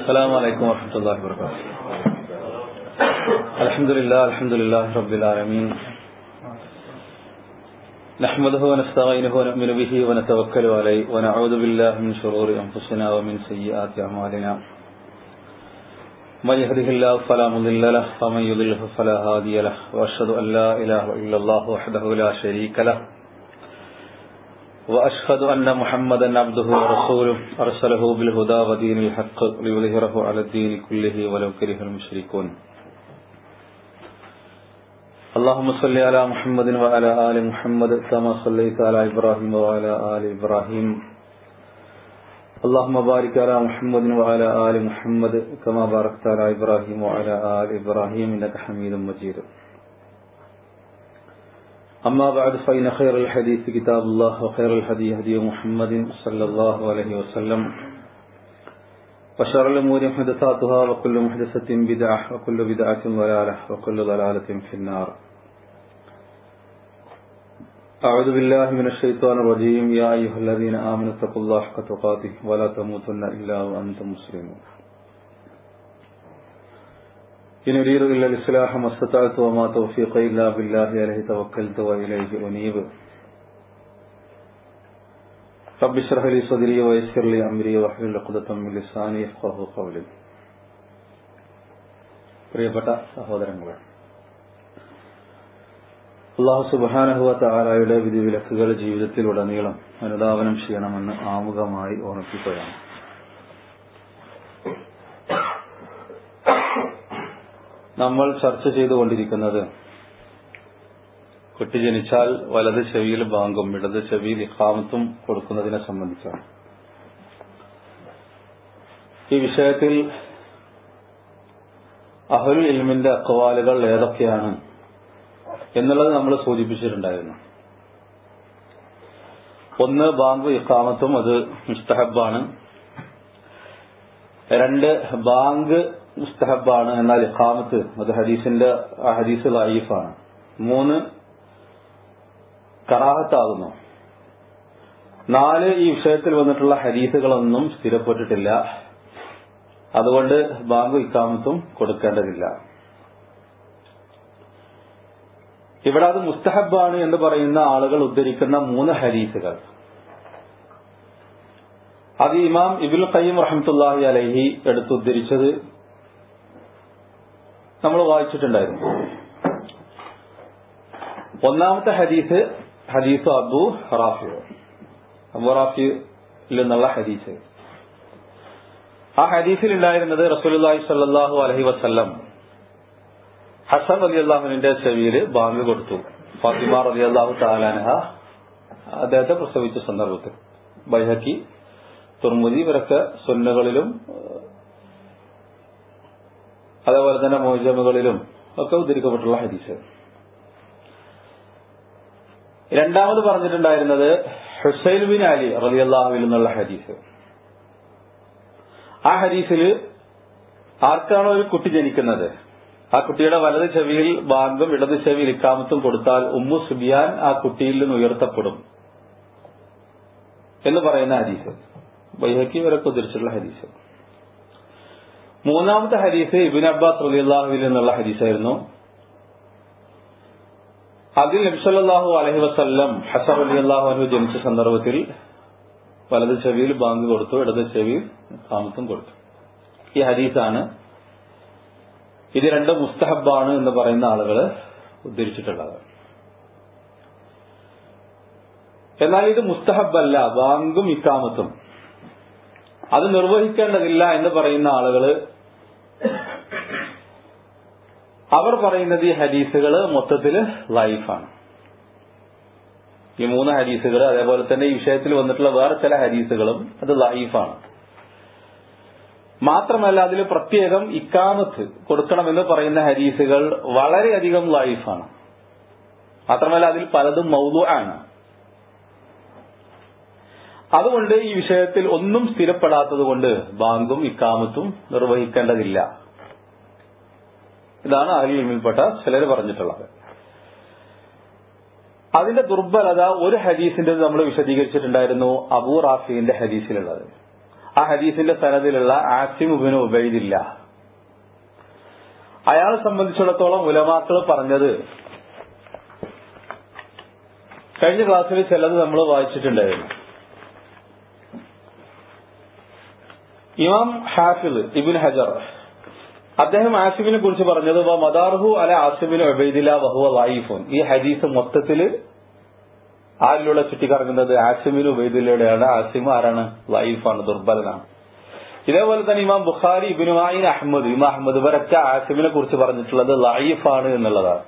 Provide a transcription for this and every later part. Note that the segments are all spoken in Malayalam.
السلام عليكم ورحمة الله وبركاته الحمد لله الحمد لله رب العالمين نحمده ونستعينه ونؤمن به ونتوكل عليه ونعوذ بالله من شرور أنفسنا ومن سيئات أعمالنا من يهده الله فلا مضل له ومن يضلله فلا هادي له وأشهد أن لا إله إلا الله وحده لا شريك له وأشهد أن محمدا عبده ورسوله أرسله بالهدى ودين الحق ليظهره على الدين كله ولو كره المشركون اللهم صل على محمد وعلى آل محمد كما صليت على إبراهيم وعلى آل إبراهيم اللهم بارك على محمد وعلى آل محمد كما باركت على إبراهيم وعلى آل إبراهيم إنك حميد مجيد أما بعد فإن خير الحديث كتاب الله وخير الهدي هدي محمد صلى الله عليه وسلم وشر الأمور محدثاتها وكل محدثة بدعة وكل بدعة ضلالة وكل ضلالة في النار أعوذ بالله من الشيطان الرجيم يا أيها الذين آمنوا اتقوا الله حق تقاته ولا تموتن إلا وأنتم مسلمون إن أريد إلا الإصلاح ما استطعت وما توفيقي إلا بالله عليه توكلت وإليه أنيب رب اشرح لي صدري ويسر لي أمري واحلل عقدة من لساني يفقهوا قولي പ്രിയപ്പെട്ട സഹോദരങ്ങളെ അള്ളാഹു സുബാനഹുവ താരായുടെ വിധിവിലക്കുകൾ ജീവിതത്തിലുടനീളം അനുധാവനം ചെയ്യണമെന്ന് ആമുഖമായി ഓർമ്മിപ്പിക്കുകയാണ് നമ്മൾ ചർച്ച ചെയ്തുകൊണ്ടിരിക്കുന്നത് കുട്ടി ജനിച്ചാൽ വലത് ചെവിയിൽ ബാങ്കും ഇടത് ചെവിയിൽ ഇഖാമത്തും കൊടുക്കുന്നതിനെ സംബന്ധിച്ചാണ് ഈ വിഷയത്തിൽ അഹുൽ ഇൽമിന്റെ അക്വാലുകൾ ഏതൊക്കെയാണ് എന്നുള്ളത് നമ്മൾ സൂചിപ്പിച്ചിട്ടുണ്ടായിരുന്നു ഒന്ന് ബാങ്ക് ഇഖാമത്തും അത് മുസ്തഹബാണ് രണ്ട് ബാങ്ക് മുസ്തഹബാണ് എന്നാൽ ഇഖാമത്ത് അത് ഹദീസിന്റെ ഹദീസ് ലൈഫാണ് മൂന്ന് കറാഹത്താകുന്നു നാല് ഈ വിഷയത്തിൽ വന്നിട്ടുള്ള ഹദീസുകളൊന്നും സ്ഥിരപ്പെട്ടിട്ടില്ല അതുകൊണ്ട് ബാങ്ക് ഇക്കാമത്തും കൊടുക്കേണ്ടതില്ല ഇവിടെ അത് മുസ്തഹബാണ് എന്ന് പറയുന്ന ആളുകൾ ഉദ്ധരിക്കുന്ന മൂന്ന് ഹദീസുകൾ അത് ഇമാം ഇബുൽ ഖയ്യം റഹമത്തുല്ലാഹി അലഹി എടുത്തുദ്ധരിച്ചത് നമ്മൾ വായിച്ചിട്ടുണ്ടായിരുന്നു ഒന്നാമത്തെ ഹദീസ് ഹദീസ് അബു റാഫി അബു റാഫിയിൽ നിന്നുള്ള ഹദീസ് ആ ഹദീസിൽ ഉണ്ടായിരുന്നത് റസൂലുല്ലാഹി സല്ലാഹു അലഹി വസ്ല്ലം ഹസൻ അലി അള്ളാഹുവിന്റെ ചെവിയിൽ ബാങ്ക് കൊടുത്തു ഫാത്തിമ റലി അള്ളാഹു താലാനഹ അദ്ദേഹത്തെ പ്രസവിച്ച സന്ദർഭത്തിൽ ബൈഹക്കി തുർമുദി ഇവരൊക്കെ സുന്നകളിലും അതേപോലെ തന്നെ മോജമുകളിലും ഒക്കെ ഉദ്ധരിക്കപ്പെട്ടുള്ള ഹദീസ് രണ്ടാമത് പറഞ്ഞിട്ടുണ്ടായിരുന്നത് ഹുസൈൻ ബിൻ അലി റലി അള്ളാഹുവിൽ നിന്നുള്ള ഹദീസ് ആ ഹദീസിൽ ആർക്കാണോ ഒരു കുട്ടി ജനിക്കുന്നത് ആ കുട്ടിയുടെ വലത് ചെവിയിൽ ബാങ്കും ഇടത് ചെവിയിൽ ഇക്കാമത്തും കൊടുത്താൽ ഉമ്മു സുബിയാൻ ആ കുട്ടിയിൽ നിന്ന് ഉയർത്തപ്പെടും എന്ന് പറയുന്ന ഹദീസ് ബൈഹക്കി വരെ ഉദ്ധരിച്ചിട്ടുള്ള ഹദീസ് മൂന്നാമത്തെ ഹദീസ് ഇബിൻ അബ്ബാസ് റലിയല്ലാഹുവിൽ നിന്നുള്ള ഹദീസായിരുന്നു അതിൽ നബ്സല്ലാഹു അലഹി വസ്ല്ലം ഹസർ അലി അള്ളാഹു ജനിച്ച സന്ദർഭത്തിൽ വലത് ചെവിയിൽ ബാങ്ക് കൊടുത്തു ഇടത് ചെവിയിൽ കാമത്തും കൊടുത്തു ഈ ഹദീസാണ് ഇത് രണ്ട് മുസ്തഹബാണ് എന്ന് പറയുന്ന ആളുകൾ ഉദ്ധരിച്ചിട്ടുള്ളത് എന്നാൽ ഇത് മുസ്തഹബല്ല ബാങ്കും ഇക്കാമത്തും അത് നിർവഹിക്കേണ്ടതില്ല എന്ന് പറയുന്ന ആളുകൾ അവർ പറയുന്നത് ഈ ഹദീസുകൾ മൊത്തത്തിൽ ലൈഫാണ് ഈ മൂന്ന് ഹദീസുകൾ അതേപോലെ തന്നെ ഈ വിഷയത്തിൽ വന്നിട്ടുള്ള വേറെ ചില ഹദീസുകളും അത് ലൈഫാണ് മാത്രമല്ല അതിൽ പ്രത്യേകം ഇക്കാമത്ത് കൊടുക്കണമെന്ന് പറയുന്ന ഹദീസുകൾ വളരെയധികം ലൈഫാണ് മാത്രമല്ല അതിൽ പലതും മൗലു ആണ് അതുകൊണ്ട് ഈ വിഷയത്തിൽ ഒന്നും സ്ഥിരപ്പെടാത്തതുകൊണ്ട് ബാങ്കും ഇക്കാമത്തും നിർവഹിക്കേണ്ടതില്ല ഇതാണ് അഹലിൽമിൽപ്പെട്ട ചിലർ പറഞ്ഞിട്ടുള്ളത് അതിന്റെ ദുർബലത ഒരു ഹദീസിന്റെ നമ്മൾ വിശദീകരിച്ചിട്ടുണ്ടായിരുന്നു അബൂ റാഫിന്റെ ഹദീസിലുള്ളത് ആ ഹദീസിന്റെ സനദിലുള്ള ആസിം ഉബിന് ഉബൈദില്ല അയാളെ സംബന്ധിച്ചിടത്തോളം ഉലമാക്കൾ പറഞ്ഞത് കഴിഞ്ഞ ക്ലാസ്സിൽ ചിലത് നമ്മൾ വായിച്ചിട്ടുണ്ടായിരുന്നു ഇമാം ഹാഫിദ് ഇബിൻ ഹജർ അദ്ദേഹം ആസിമിനെ കുറിച്ച് പറഞ്ഞത് മദാർഹു അല ആസിമിന് ഒബൈദില വഹുവ ലൈഫുൻ ഈ ഹദീസ് മൊത്തത്തില് ആരിലൂടെ ചുറ്റിക്കറങ്ങുന്നത് ആസിമിന് ഉബൈദിലൂടെയാണ് ആസിം ആരാണ് ലൈഫാണ് ദുർബലനാണ് ഇതേപോലെ തന്നെ ഇമാം ബുഖാരി ഇബിനുമായിൻ അഹമ്മദ് ഇമാം അഹമ്മദ് ഇവരൊക്കെ ആസിമിനെ കുറിച്ച് പറഞ്ഞിട്ടുള്ളത് ലൈഫാണ് എന്നുള്ളതാണ്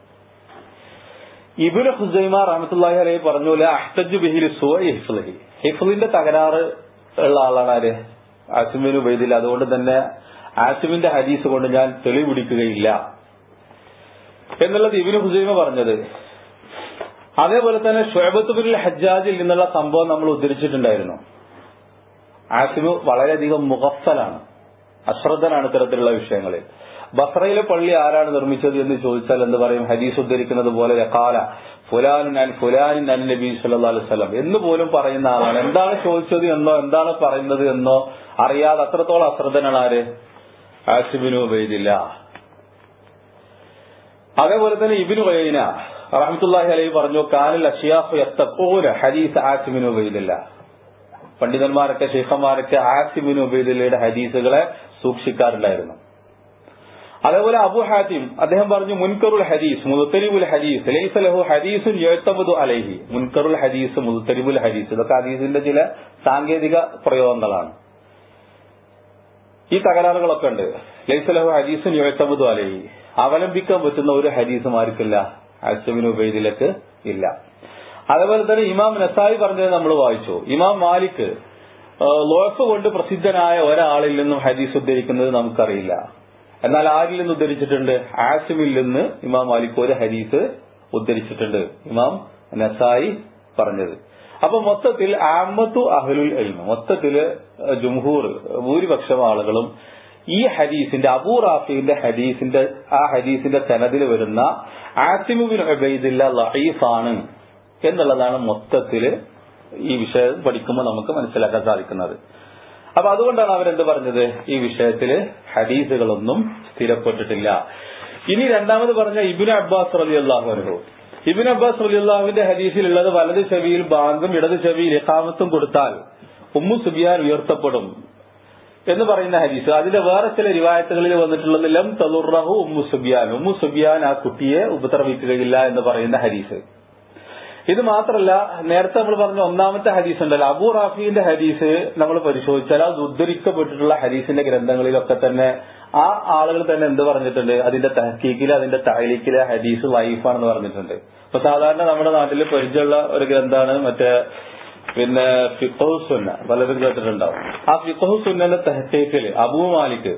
ഇബിന് ഹുസൈമ റഹമത്തുല്ലാഹി അലൈഹി പറഞ്ഞ അഹ്തജ് ബിഹിൽ ഹിഫ്ലഹി ഹിഫ്ലിന്റെ തകരാറ് ഉള്ള ആളാണ് ആര് ആസിമിന് ഉബൈദില്ല അതുകൊണ്ട് തന്നെ ആസിമിന്റെ ഹദീസ് കൊണ്ട് ഞാൻ തെളിവ് പിടിക്കുകയില്ല എന്നുള്ളത് ഇബിന് ഹുസൈമ പറഞ്ഞത് അതേപോലെ തന്നെ ഷുഹബത്തുബിൻ ഹജ്ജാജിൽ നിന്നുള്ള സംഭവം നമ്മൾ ഉദ്ധരിച്ചിട്ടുണ്ടായിരുന്നു ആസിമു വളരെയധികം മുഖഫലാണ് അശ്രദ്ധനാണ് ഇത്തരത്തിലുള്ള വിഷയങ്ങളിൽ ബസ്രയിലെ പള്ളി ആരാണ് നിർമ്മിച്ചത് എന്ന് ചോദിച്ചാൽ എന്ത് പറയും ഹദീസ് ഉദ്ധരിക്കുന്നത് പോലെ കാല ഫുലാൻ ഞാൻ ഫുലാനിൻ അൻ നബി സല്ലാ അലുസലം എന്ന് പോലും പറയുന്ന ആളാണ് എന്താണ് ചോദിച്ചത് എന്നോ എന്താണ് പറയുന്നത് എന്നോ അറിയാതെ അത്രത്തോളം അശ്രദ്ധനാണ് ആര് ആസിബിനു ഉപയോഗിച്ചില്ല അതേപോലെ തന്നെ ഇബിനു വൈന റഹമത്തുല്ലാഹി അലൈഹി പറഞ്ഞു കാലിൽ അഷിയാഫു എത്തപ്പോല ഹദീസ് ആസിബിനു ഉപയോഗിച്ചില്ല പണ്ഡിതന്മാരൊക്കെ ഷെയ്ഖന്മാരൊക്കെ ആസിബിനു ഉപയോഗിച്ചയുടെ ഹദീസുകളെ സൂക്ഷിക്കാറുണ്ടായിരുന്നു അതേപോലെ അബു ഹാത്തിം അദ്ദേഹം പറഞ്ഞു മുൻകറുൽ ഹദീസ് മുതത്തരിബുൽ ഹദീസ് ലൈസ ലഹു ഹദീസുൻ എഴുത്തമതു അലൈഹി മുൻകറുൽ ഹദീസ് മുതത്തരിബുൽ ഹദീസ് ഇതൊക്കെ ഹദീസിന്റെ ചില സാങ്കേതിക പ്രയോഗങ്ങളാണ് ഈ തകരാറുകളൊക്കെ ഉണ്ട് ലൈസ ലഹു ഹദീസുൻ എഴുത്തമതു അലൈഹി അവലംബിക്കാൻ പറ്റുന്ന ഒരു ഹദീസും ആർക്കില്ല അസബിന് ഉപയോഗിലേക്ക് ഇല്ല അതേപോലെ തന്നെ ഇമാം നസായി പറഞ്ഞത് നമ്മൾ വായിച്ചു ഇമാം മാലിക് ലോഫ് കൊണ്ട് പ്രസിദ്ധനായ ഒരാളിൽ നിന്നും ഹദീസ് ഉദ്ധരിക്കുന്നത് നമുക്കറിയില്ല എന്നാൽ ആരിൽ നിന്ന് ഉദ്ധരിച്ചിട്ടുണ്ട് ആസിമിൽ നിന്ന് ഇമാം മാലിക് ഒരു ഹദീസ് ഉദ്ധരിച്ചിട്ടുണ്ട് ഇമാം നസായി പറഞ്ഞത് അപ്പൊ മൊത്തത്തിൽ ആമത്തു അഹലുൽ എൽമ മൊത്തത്തില് ജുംഹൂർ ഭൂരിപക്ഷം ആളുകളും ഈ ഹദീസിന്റെ അബൂ റാഫിന്റെ ഹദീസിന്റെ ആ ഹദീസിന്റെ സനദിൽ വരുന്ന ആസിമുബിൻ ഉബൈദില്ല ലഹീഫാണ് എന്നുള്ളതാണ് മൊത്തത്തില് ഈ വിഷയം പഠിക്കുമ്പോൾ നമുക്ക് മനസ്സിലാക്കാൻ സാധിക്കുന്നത് അപ്പൊ അതുകൊണ്ടാണ് അവരെന്ത് പറഞ്ഞത് ഈ വിഷയത്തില് ഹദീസുകളൊന്നും സ്ഥിരപ്പെട്ടിട്ടില്ല ഇനി രണ്ടാമത് പറഞ്ഞ ഇബിന് അബ്ബാസ് റലി അള്ളാഹു അനുഭവം ഇബിൻ അബ്ബാസ് റലി അള്ളാഹുവിന്റെ ഹദീസിലുള്ളത് വലത് ചെവിയിൽ ബാങ്കും ഇടത് ചെവിയിൽ ഇഖാമത്തും കൊടുത്താൽ ഉമ്മു സുബിയാൻ ഉയർത്തപ്പെടും എന്ന് പറയുന്ന ഹദീസ് അതിന്റെ വേറെ ചില റിവായത്തുകളിൽ വന്നിട്ടുള്ളത് ലം തലുറഹു ഉമ്മു സുബിയാൻ ഉമ്മു സുബിയാൻ ആ കുട്ടിയെ ഉപദ്രവിക്കുകയില്ല എന്ന് പറയുന്ന ഹദീസ് ഇത് മാത്രമല്ല നേരത്തെ നമ്മൾ പറഞ്ഞ ഒന്നാമത്തെ ഹദീസ് ഉണ്ടല്ലോ അബൂ റാഫിന്റെ ഹദീസ് നമ്മൾ പരിശോധിച്ചാൽ അത് ഉദ്ധരിക്കപ്പെട്ടിട്ടുള്ള ഹദീസിന്റെ ഗ്രന്ഥങ്ങളിലൊക്കെ തന്നെ ആ ആളുകൾ തന്നെ എന്ത് പറഞ്ഞിട്ടുണ്ട് അതിന്റെ തഹക്കീക്കില് അതിന്റെ താലീക്കിലെ ഹദീസ് ലൈഫാണെന്ന് പറഞ്ഞിട്ടുണ്ട് ഇപ്പൊ സാധാരണ നമ്മുടെ നാട്ടിൽ പരിചയമുള്ള ഒരു ഗ്രന്ഥമാണ് മറ്റേ പിന്നെ ഫിഖോസുന്ന പലരും കേട്ടിട്ടുണ്ടാവും ആ ഫിഖോസുന്നന്റെ തഹക്കീക്കില് അബൂ മാലിക്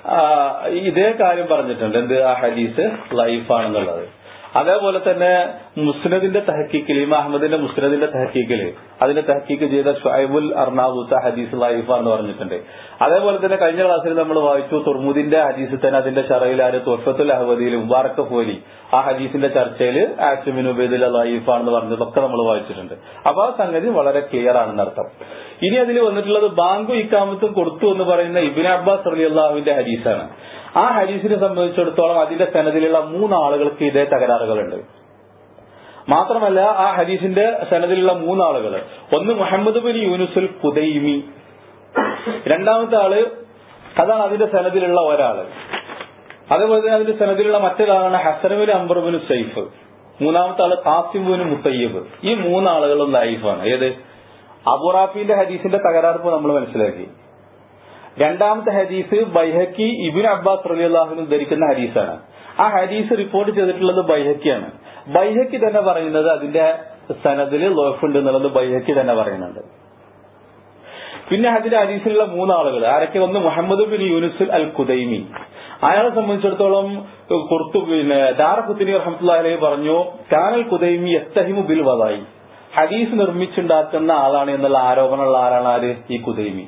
ഇതേ കാര്യം പറഞ്ഞിട്ടുണ്ട് എന്ത് ആ ഹദീസ് ലൈഫാണെന്നുള്ളത് അതേപോലെ തന്നെ മുസ്നദിന്റെ തഹക്കീക്കിൽ ഇമാം അഹമ്മദിന്റെ മുസ്നദിന്റെ തഹക്കീക്കിൽ അതിന്റെ തഹക്കീക്ക് ചെയ്ത ഷുഐബുൽ അർണാബുത്ത ഹദീസ് ലൈഫ എന്ന് പറഞ്ഞിട്ടുണ്ട് അതേപോലെ തന്നെ കഴിഞ്ഞ ക്ലാസ്സിൽ നമ്മൾ വായിച്ചു തുർമുദിന്റെ ഹദീസിൽ തന്നെ അതിന്റെ ഷറയിൽ ആര് തുർഫത്തുൽ അഹമ്മദിയിൽ മുബാറക്ക പോലി ആ ഹദീസിന്റെ ചർച്ചയിൽ ആസിമിൻ ഉബൈദുൽ ലൈഫ എന്ന് പറഞ്ഞതൊക്കെ നമ്മൾ വായിച്ചിട്ടുണ്ട് അപ്പൊ ആ സംഗതി വളരെ ക്ലിയർ ആണെന്ന് അർത്ഥം ഇനി അതിൽ വന്നിട്ടുള്ളത് ബാങ്കു ഇക്കാമത്തും കൊടുത്തു എന്ന് പറയുന്ന ഇബിൻ അബ്ബാസ് അലി അള്ളാഹുവിന്റെ ഹദീസാണ് ആ ഹദീസിനെ സംബന്ധിച്ചിടത്തോളം അതിന്റെ സനദിലുള്ള മൂന്നാളുകൾക്ക് ഇതേ തകരാറുകളുണ്ട് മാത്രമല്ല ആ ഹദീസിന്റെ സനദിലുള്ള മൂന്നാളുകൾ ഒന്ന് മുഹമ്മദ് ബിൻ യൂനുസുൽ കുദൈമി രണ്ടാമത്തെ ആള് അതാണ് അതിന്റെ സനദിലുള്ള ഒരാള് അതേപോലെ തന്നെ അതിന്റെ സനദിലുള്ള മറ്റൊരാളാണ് ഹസനബിൻ അംബർബിൻ സൈഫ് മൂന്നാമത്തെ ആള് കാസിംബിൻ മുത്തയ്യബ് ഈ മൂന്നാളുകളും ലൈഫാണ് ഏത് അബുറാഫിന്റെ ഹദീസിന്റെ തകരാറിപ്പ് നമ്മൾ മനസ്സിലാക്കി രണ്ടാമത്തെ ഹദീസ് ബൈഹക്കി ഇബിൻ അബ്ബാസ് റലിയാഹുവിന് ധരിക്കുന്ന ഹദീസാണ് ആ ഹദീസ് റിപ്പോർട്ട് ചെയ്തിട്ടുള്ളത് ബൈഹക്കിയാണ് ബൈഹക്കി തന്നെ പറയുന്നത് അതിന്റെ സനദില് ലോഫുണ്ട് എന്നുള്ളത് ബൈഹക്കി തന്നെ പറയുന്നുണ്ട് പിന്നെ അതിന്റെ ഹദീസിലുള്ള മൂന്നാളുകൾ ആരൊക്കെ ഒന്ന് മുഹമ്മദ് ബിൻ യൂനുസുൽ അൽ കുദൈമി അയാളെ സംബന്ധിച്ചിടത്തോളം കുർത്തു പിന്നെ ദാറഖുദ്ദീൻ റഹ്മത്തുള്ള അലൈഹി പറഞ്ഞു കാനൽ കുദൈമി എത്തഹിമു ബിൽ വതായി ഹദീസ് നിർമ്മിച്ചുണ്ടാക്കുന്ന ആളാണ് എന്നുള്ള ആരോപണമുള്ള ആരാണ് ആര് ഈ കുദൈമി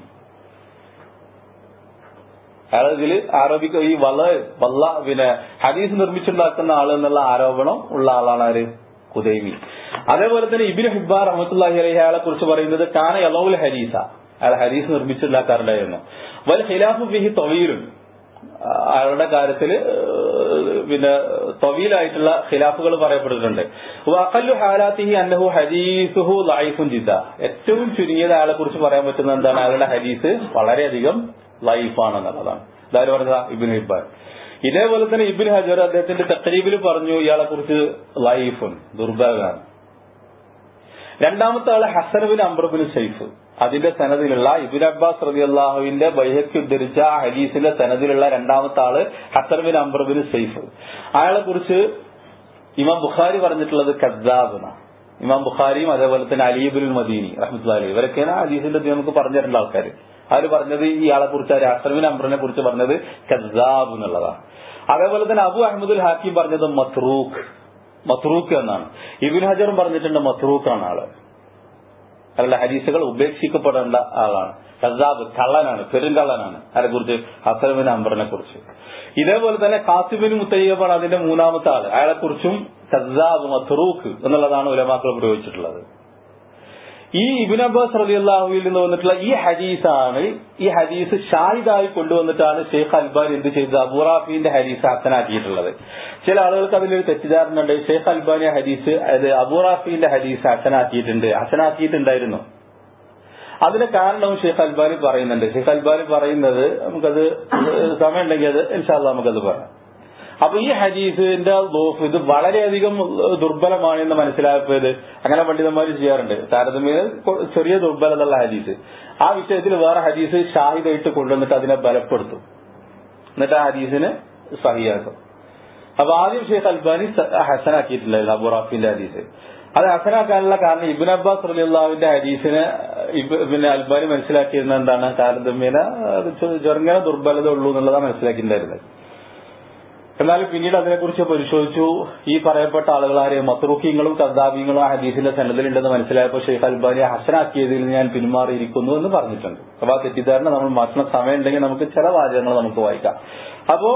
അയാൾ ഇതിൽ ആരോപിക്ക ഈ വള്ള വള്ള പിന്നെ ഹദീസ് നിർമ്മിച്ചുണ്ടാക്കുന്ന ആൾ എന്നുള്ള ആരോപണം ഉള്ള ആളാണ് ആര് കുദൈമി അതേപോലെ തന്നെ ഇബിൻ ഹിബാർ റഹമത്തുല്ലാഹി അലഹി അയാളെ കുറിച്ച് പറയുന്നത് കാന യലൗൽ ഹരീസ അയാൾ ഹദീസ് നിർമ്മിച്ചുണ്ടാക്കാറുണ്ടായിരുന്നു വൽ ഖിലാഫു ബിഹി തൊവീലും അയാളുടെ കാര്യത്തിൽ പിന്നെ തൊവീലായിട്ടുള്ള ഖിലാഫുകൾ പറയപ്പെട്ടിട്ടുണ്ട് വഖല്ലു ഹാലാത്തിഹി അന്നഹു ഹദീസുഹു ലൈഫുൻ ജിദ്ദ ഏറ്റവും ചുരുങ്ങിയത് അയാളെ കുറിച്ച് പറയാൻ പറ്റുന്ന എന്താണ് അയാളുടെ ഹദീസ് വളരെയധികം ലൈഫാണെന്നുള്ളതാണ് ഇതാര് പറഞ്ഞതാ ഇബിൻ ഹിബാൻ ഇതേപോലെ തന്നെ ഇബിൻ ഹജർ അദ്ദേഹത്തിന്റെ തക്രീബിൽ പറഞ്ഞു ഇയാളെ കുറിച്ച് ലൈഫുൻ ദുർബലാണ് രണ്ടാമത്തെ ആള് ഹസനബിൻ അംബ്രബിൻ ഷെയ്ഫ് അതിന്റെ സനദിലുള്ള ഇബിൻ അബ്ബാസ് റബി അള്ളാഹുവിന്റെ ബൈഹയ്ക്ക് ഉദ്ധരിച്ച ആ ഹദീസിന്റെ സനദിലുള്ള രണ്ടാമത്തെ ആള് ഹസനബിൻ അംബ്രബിൻ ഷെയ്ഫ് അയാളെ കുറിച്ച് ഇമാം ബുഖാരി പറഞ്ഞിട്ടുള്ളത് കദ്ദാബ് എന്നാണ് ഇമാം ബുഖാരിയും അതേപോലെ തന്നെ അലീബുൽ മദീനി റഹ്മത്തുല്ലാ അലി ഇവരൊക്കെയാണ് ഹദീസിന്റെ നമുക്ക് പറഞ്ഞു തരേണ്ട ആൾക്കാർ അവർ പറഞ്ഞത് ഇയാളെ കുറിച്ച് ഹസനബിൻ അംബ്രനെ കുറിച്ച് പറഞ്ഞത് കദ്ദാബ് എന്നുള്ളതാണ് അതേപോലെ തന്നെ അബു അഹമ്മദുൽ ഹാക്കിം പറഞ്ഞത് മത്രൂഖ് മത്രൂക്ക് എന്നാണ് ഇബിൻ ഹജറും പറഞ്ഞിട്ടുണ്ട് മത്രൂക്കാണ് ആള് അയാളുടെ ഹദീസുകൾ ഉപേക്ഷിക്കപ്പെടേണ്ട ആളാണ് കസാബ് കള്ളനാണ് പെരുങ്കള്ളനാണ് ആരെ കുറിച്ച് ഹസനബിൻ അംബറിനെ കുറിച്ച് ഇതേപോലെ തന്നെ കാസിബിൻ മുത്തയ്യബാണ് അതിന്റെ മൂന്നാമത്തെ ആള് അയാളെ കുറിച്ചും കസാബ് മത്രൂക്ക് എന്നുള്ളതാണ് ഉലമാക്കൾ പ്രയോഗിച്ചിട്ടുള്ളത് ഈ ഇബിൻ അബ്ബാസ് റലി അള്ളാഹുവിൽ നിന്ന് വന്നിട്ടുള്ള ഈ ഹദീസാണ് ഈ ഹദീസ് ഷാഹിദായി കൊണ്ടുവന്നിട്ടാണ് ഷെയ്ഖ് അൽബാൻ എന്ത് ചെയ്തത് അബുറാഫിന്റെ ഹദീസ് ഹസനാക്കിയിട്ടുള്ളത് ചില ആളുകൾക്ക് അതിലൊരു തെറ്റിദ്ധാരണ ഉണ്ട് ഷെയ്ഖ് അൽബാനി ഹദീസ് അത് അബുറാഫിന്റെ ഹദീസ് ഹസനാക്കിയിട്ടുണ്ട് ഹസനാക്കിയിട്ടുണ്ടായിരുന്നു അതിന് കാരണവും ഷെയ്ഖ് അൽബാനി പറയുന്നുണ്ട് ഷെയ്ഖ് അൽബാനി പറയുന്നത് നമുക്കത് സമയമുണ്ടെങ്കിൽ അത് ഇൻഷാല്ല നമുക്കത് പറയാം അപ്പൊ ഈ ഹദീസിന്റെ ദോഫ് ഇത് വളരെയധികം ദുർബലമാണ് എന്ന് മനസ്സിലാക്കിയത് അങ്ങനെ പണ്ഡിതന്മാർ ചെയ്യാറുണ്ട് താരതമ്യേന ചെറിയ ദുർബലതയുള്ള ഹദീസ് ആ വിഷയത്തിൽ വേറെ ഹദീസ് ഷാഹിദായിട്ട് കൊണ്ടുവന്നിട്ട് അതിനെ ബലപ്പെടുത്തും എന്നിട്ട് ആ ഹദീസിന് സഹിയാക്കും അപ്പൊ ആദ്യം ഷെയ്ഖ് അൽബാനി ഹസനാക്കിയിട്ടുണ്ടായിരുന്നു അബുറാഫിന്റെ ഹദീസ് അത് ഹസനാക്കാനുള്ള കാരണം ഇബിൻ അബ്ബാസ് റലിയുള്ളാവിന്റെ ഹദീസിന് പിന്നെ അൽബാനി മനസ്സിലാക്കിയിരുന്ന എന്താണ് താരതമ്യേന ചെറുങ്ങനെ ദുർബലത ഉള്ളൂ എന്നുള്ളതാണ് മനസ്സിലാക്കിയിട്ടുണ്ടായിരുന്നത് എന്നാൽ പിന്നീട് അതിനെക്കുറിച്ച് പരിശോധിച്ചു ഈ പറയപ്പെട്ട ആളുകളാരെ മത്രൂക്കിങ്ങളും കദ്ദാബിങ്ങളും ആ ഹദീസിന്റെ സന്നദ്ധയിലുണ്ടെന്ന് മനസ്സിലായപ്പോൾ ഷെയ്ഖ് അൽബാനി ഹസനാക്കിയതിൽ ഞാൻ പിന്മാറിയിരിക്കുന്നു എന്ന് പറഞ്ഞിട്ടുണ്ട് അപ്പൊ ആ തെറ്റിദ്ധാരണ നമ്മൾ മാറ്റുന്ന സമയം ഉണ്ടെങ്കിൽ നമുക്ക് ചില വാചകങ്ങൾ നമുക്ക് വായിക്കാം അപ്പോ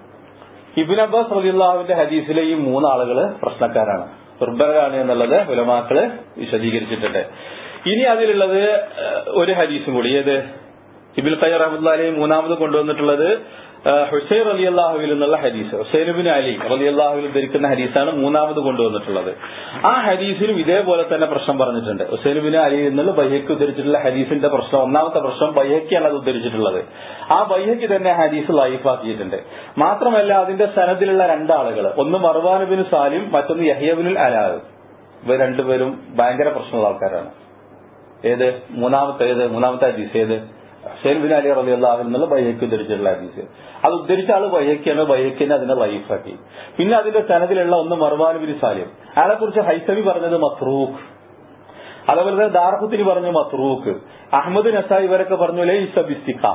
ഇബിൻ അബ്ബാസ് റലിയുള്ളാവിന്റെ ഹദീസിലെ ഈ മൂന്നാളുകള് പ്രശ്നക്കാരാണ് ദുർബലരാണ് എന്നുള്ളത് ഉലമാക്കള് വിശദീകരിച്ചിട്ടുണ്ട് ഇനി അതിലുള്ളത് ഒരു ഹദീസും കൂടി ഏത് ഇബിൽ ഖയ്യർ അഹമ്മദ് മൂന്നാമത് കൊണ്ടുവന്നിട്ടുള്ളത് ഹുസൈൻ അലി അള്ളാഹുവിൽ നിന്നുള്ള ഹദീസ് ഹുസൈനുബിൻ അലി അലി അള്ളാഹുവിൽ ധരിക്കുന്ന ഹദീസാണ് മൂന്നാമത് കൊണ്ടുവന്നിട്ടുള്ളത് ആ ഹദീസിലും ഇതേപോലെ തന്നെ പ്രശ്നം പറഞ്ഞിട്ടുണ്ട് ഹുസൈനുബിൻ അലി എന്നുള്ള ബയ്യക്ക് ഉദ്ധരിച്ചിട്ടുള്ള ഹദീസിന്റെ പ്രശ്നം ഒന്നാമത്തെ പ്രശ്നം ബയ്യക്കാണ് അത് ഉദ്ധരിച്ചിട്ടുള്ളത് ആ ബയ്യക്ക് തന്നെ ഹദീസ് ലൈഫാക്കിയിട്ടുണ്ട് മാത്രമല്ല അതിന്റെ സനദിലുള്ള രണ്ടാളുകൾ ഒന്ന് മർവാനുബിൻ സാലിം മറ്റൊന്ന് യഹിയബിനുൽ അലാവ് ഇവർ രണ്ടുപേരും ഭയങ്കര പ്രശ്നമുള്ള ആൾക്കാരാണ് ഏത് മൂന്നാമത്തെ ഏത് മൂന്നാമത്തെ ഹദീസ് ഏത് ഹുസൈൻ ബിൻ അലി റബി അള്ളാഹുൽ എന്നുള്ള ബൈഹയ്ക്ക് ഉദ്ധരിച്ചിട്ടുള്ള ഹദീസ് അത് ഉദ്ധരിച്ച ആള് ബൈഹയ്ക്കാണ് ബൈഹക്കിനെ അതിനെ ലൈഫാക്കി പിന്നെ അതിന്റെ സനദിലുള്ള ഒന്ന് മർവാൻ ബിൻ സാലിം അയാളെ കുറിച്ച് ഹൈസമി പറഞ്ഞത് മത്രൂഖ് അതേപോലെ തന്നെ ദാർഹുത്തിന് പറഞ്ഞു മത്രൂഖ് അഹമ്മദ് നസായി ഇവരൊക്കെ പറഞ്ഞു ലേ ഇസബിസ്തിഖ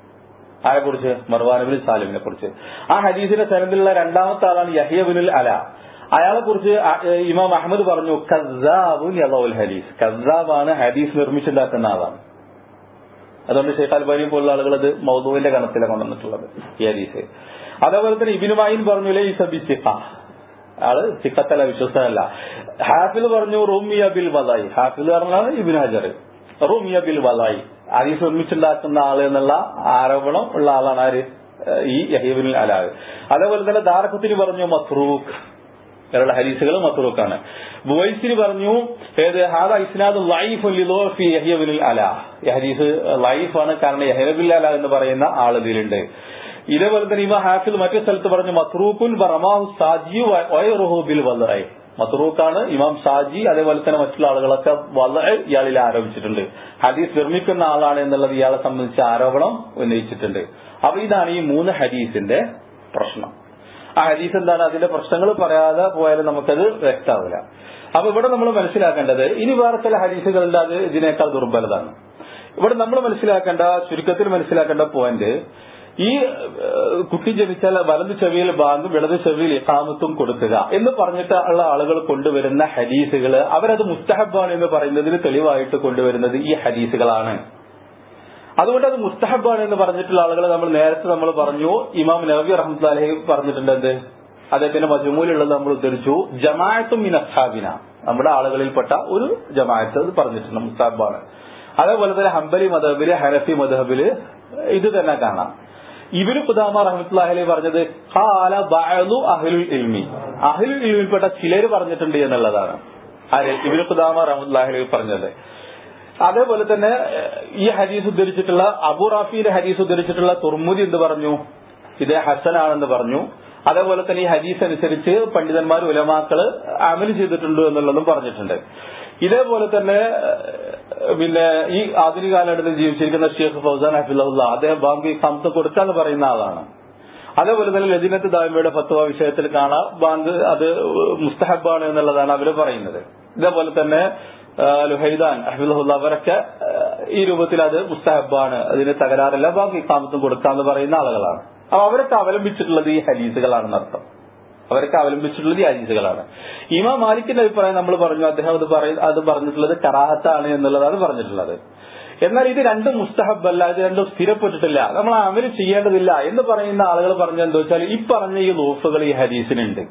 ആരെ കുറിച്ച് മർവാൻ ബിൻ സാലിമിനെ കുറിച്ച് ആ ഹദീസിന്റെ സനദിലുള്ള രണ്ടാമത്തെ ആളാണ് യഹിയബിനുൽ അല അയാളെ കുറിച്ച് ഇമാം അഹമ്മദ് പറഞ്ഞു കസാബുൻ യലൗൽ ഹദീസ് കസാബാണ് ഹദീസ് നിർമ്മിച്ചുണ്ടാക്കുന്ന ആളാണ് അതുകൊണ്ട് ഷെയ്ഖ് അൽബാനി പോലുള്ള ആളുകൾ അത് മൗദുവിന്റെ കണത്തിലാണ് കൊണ്ടുവന്നിട്ടുള്ളത് ഈ ഹദീസ് അതേപോലെ തന്നെ ഇബിനുമായിൻ പറഞ്ഞു ലേ ഇസബി സിഖ ആള് സിഖത്തല്ല വിശ്വസ്തനല്ല ഹാഫിൽ പറഞ്ഞു റൂമിയ ബിൽ വലായി ഹാഫിൽ പറഞ്ഞാണ് ഇബിൻ ഹജർ റൂമിയ ബിൽ വലായി ഹദീസ് നിർമ്മിച്ചുണ്ടാക്കുന്ന ആള് എന്നുള്ള ആരോപണം ഉള്ള ആളാണ് ആര് ഈ യഹീബിൻ അലാവ് അതേപോലെ തന്നെ ദാരഖത്തിന് പറഞ്ഞു മസ്റൂഖ് ഇവരുടെ ഹരീസുകൾ മത്തുറുക്കാണ് ബുവൈസിന് പറഞ്ഞു ഏത് ഹാദ ഇസ്നാദ് ലൈഫ് ഫി യഹ്യബിൻ അല ഈ ഹരീസ് ലൈഫാണ് കാരണം യഹ്യബിൻ അല എന്ന് പറയുന്ന ആൾ ഇതിലുണ്ട് ഇതേപോലെ തന്നെ ഇമ ഹാഫിൽ മറ്റു സ്ഥലത്ത് പറഞ്ഞു മത്രൂഖുൻ റമാഹു സാജി ബിൽ വലറായി മത്രൂഖാണ് ഇമാം ഷാജി അതേപോലെ തന്നെ മറ്റുള്ള ആളുകളൊക്കെ വളരെ ഇയാളിൽ ആരോപിച്ചിട്ടുണ്ട് ഹദീസ് നിർമ്മിക്കുന്ന ആളാണ് എന്നുള്ളത് ഇയാളെ സംബന്ധിച്ച് ആരോപണം ഉന്നയിച്ചിട്ടുണ്ട് അപ്പൊ ഇതാണ് ഈ മൂന്ന് ഹദീസിന്റെ പ്രശ്നം ആ ഹദീസ് എന്താണ് അതിന്റെ പ്രശ്നങ്ങൾ പറയാതെ പോയാലും നമുക്കത് വ്യക്തമാവില്ല അപ്പൊ ഇവിടെ നമ്മൾ മനസ്സിലാക്കേണ്ടത് ഇനി വേറെ ചില ഹദീസുകളുണ്ട് അത് ഇതിനേക്കാൾ ദുർബലതാണ് ഇവിടെ നമ്മൾ മനസ്സിലാക്കേണ്ട ചുരുക്കത്തിൽ മനസ്സിലാക്കേണ്ട പോയിന്റ് ഈ കുട്ടി ജനിച്ചാൽ വലതു ചെവിയിൽ ബാങ്കും ഇടതു ചെവിയിൽ ഇഖാമത്തും കൊടുക്കുക എന്ന് പറഞ്ഞിട്ട് ഉള്ള ആളുകൾ കൊണ്ടുവരുന്ന ഹദീസുകൾ അവരത് മുസ്തഹബാണ് എന്ന് പറയുന്നതിന് തെളിവായിട്ട് കൊണ്ടുവരുന്നത് ഈ ഹദീസുകളാണ് അതുകൊണ്ട് അത് മുസ്തഹബാണ് എന്ന് പറഞ്ഞിട്ടുള്ള ആളുകൾ നമ്മൾ നേരത്തെ നമ്മൾ പറഞ്ഞു ഇമാം നബി റഹ്മത്തുല്ലാഹി പറഞ്ഞിട്ടുണ്ട് എന്ത് അദ്ദേഹത്തിന്റെ മജുമൂലുള്ളത് നമ്മൾ ഉദ്ധരിച്ചു ജമാഅത്തും മിൻ അസ്ഹാബിന നമ്മുടെ ആളുകളിൽപ്പെട്ട ഒരു ജമാഅത്ത് അത് പറഞ്ഞിട്ടുണ്ട് മുസ്തഹബാണ് അതേപോലെ തന്നെ ഹംബലി മദഹബില് ഹനഫി മദഹബില് ഇത് തന്നെ കാണാം ഇബിന് ഖുദാമ റഹ്മത്തുല്ലാഹി പറഞ്ഞത് ഖാല ബഅദു അഹ്ലുൽ ഇൽമി അഹ്ലുൽ ഇൽമിൽപ്പെട്ട ചിലർ പറഞ്ഞിട്ടുണ്ട് എന്നുള്ളതാണ് ആര് ഇബിന് ഖുദാമ റഹ്മത്തുല്ലാഹി പറഞ്ഞത് അതേപോലെ തന്നെ ഈ ഹദീസ് ഉദ്ധരിച്ചിട്ടുള്ള അബു റാഫിയുടെ ഹദീസ് ഉദ്ധരിച്ചിട്ടുള്ള തുർമുദി എന്ത് പറഞ്ഞു ഇത് ഹസനാണെന്ന് പറഞ്ഞു അതേപോലെ തന്നെ ഈ ഹദീസ് അനുസരിച്ച് പണ്ഡിതന്മാർ ഉലമാക്കള് അമൽ ചെയ്തിട്ടുണ്ട് എന്നുള്ളതും പറഞ്ഞിട്ടുണ്ട് ഇതേപോലെ തന്നെ പിന്നെ ഈ ആധുനിക കാലഘട്ടത്തിൽ ജീവിച്ചിരിക്കുന്ന ഷെയ്ഖ് ഫൗസാൻ ഹഫിള്ള അദ്ദേഹം ബാങ്ക് കമത്ത് കൊടുക്കാന്ന് പറയുന്ന ആളാണ് അതേപോലെ തന്നെ ലജിനത്ത് ദാമിയുടെ ഫത്വ വിഷയത്തിൽ കാണാം ബാങ്ക് അത് മുസ്തഹബാണ് എന്നുള്ളതാണ് അവർ പറയുന്നത് ഇതേപോലെ തന്നെ ലുഹൈദാൻ അഹ്ബുല്ല അവരൊക്കെ ഈ രൂപത്തിൽ അത് മുസ്തഹബാണ് അതിന് തകരാറില്ല ബാങ്ക് കാമത്തും കൊടുക്കാന്ന് പറയുന്ന ആളുകളാണ് അപ്പൊ അവരൊക്കെ അവലംബിച്ചിട്ടുള്ളത് ഈ ഹരീസുകളാണെന്ന് അർത്ഥം അവരൊക്കെ അവലംബിച്ചിട്ടുള്ളത് ഈ ഹരീസുകളാണ് ഇമാ മാലിക്കിന്റെ അഭിപ്രായം നമ്മൾ പറഞ്ഞു അദ്ദേഹം അത് പറയ അത് പറഞ്ഞിട്ടുള്ളത് കറാഹത്താണ് എന്നുള്ളതാണ് പറഞ്ഞിട്ടുള്ളത് എന്നാൽ ഇത് രണ്ടും മുസ്തഹബല്ല ഇത് രണ്ടും സ്ഥിരപ്പെട്ടിട്ടില്ല നമ്മൾ അമല് ചെയ്യേണ്ടതില്ല എന്ന് പറയുന്ന ആളുകൾ പറഞ്ഞ എന്താ വെച്ചാൽ ഈ പറഞ്ഞ ഈ ലൂഫുകൾ ഈ ഹരീസിനുണ്ട്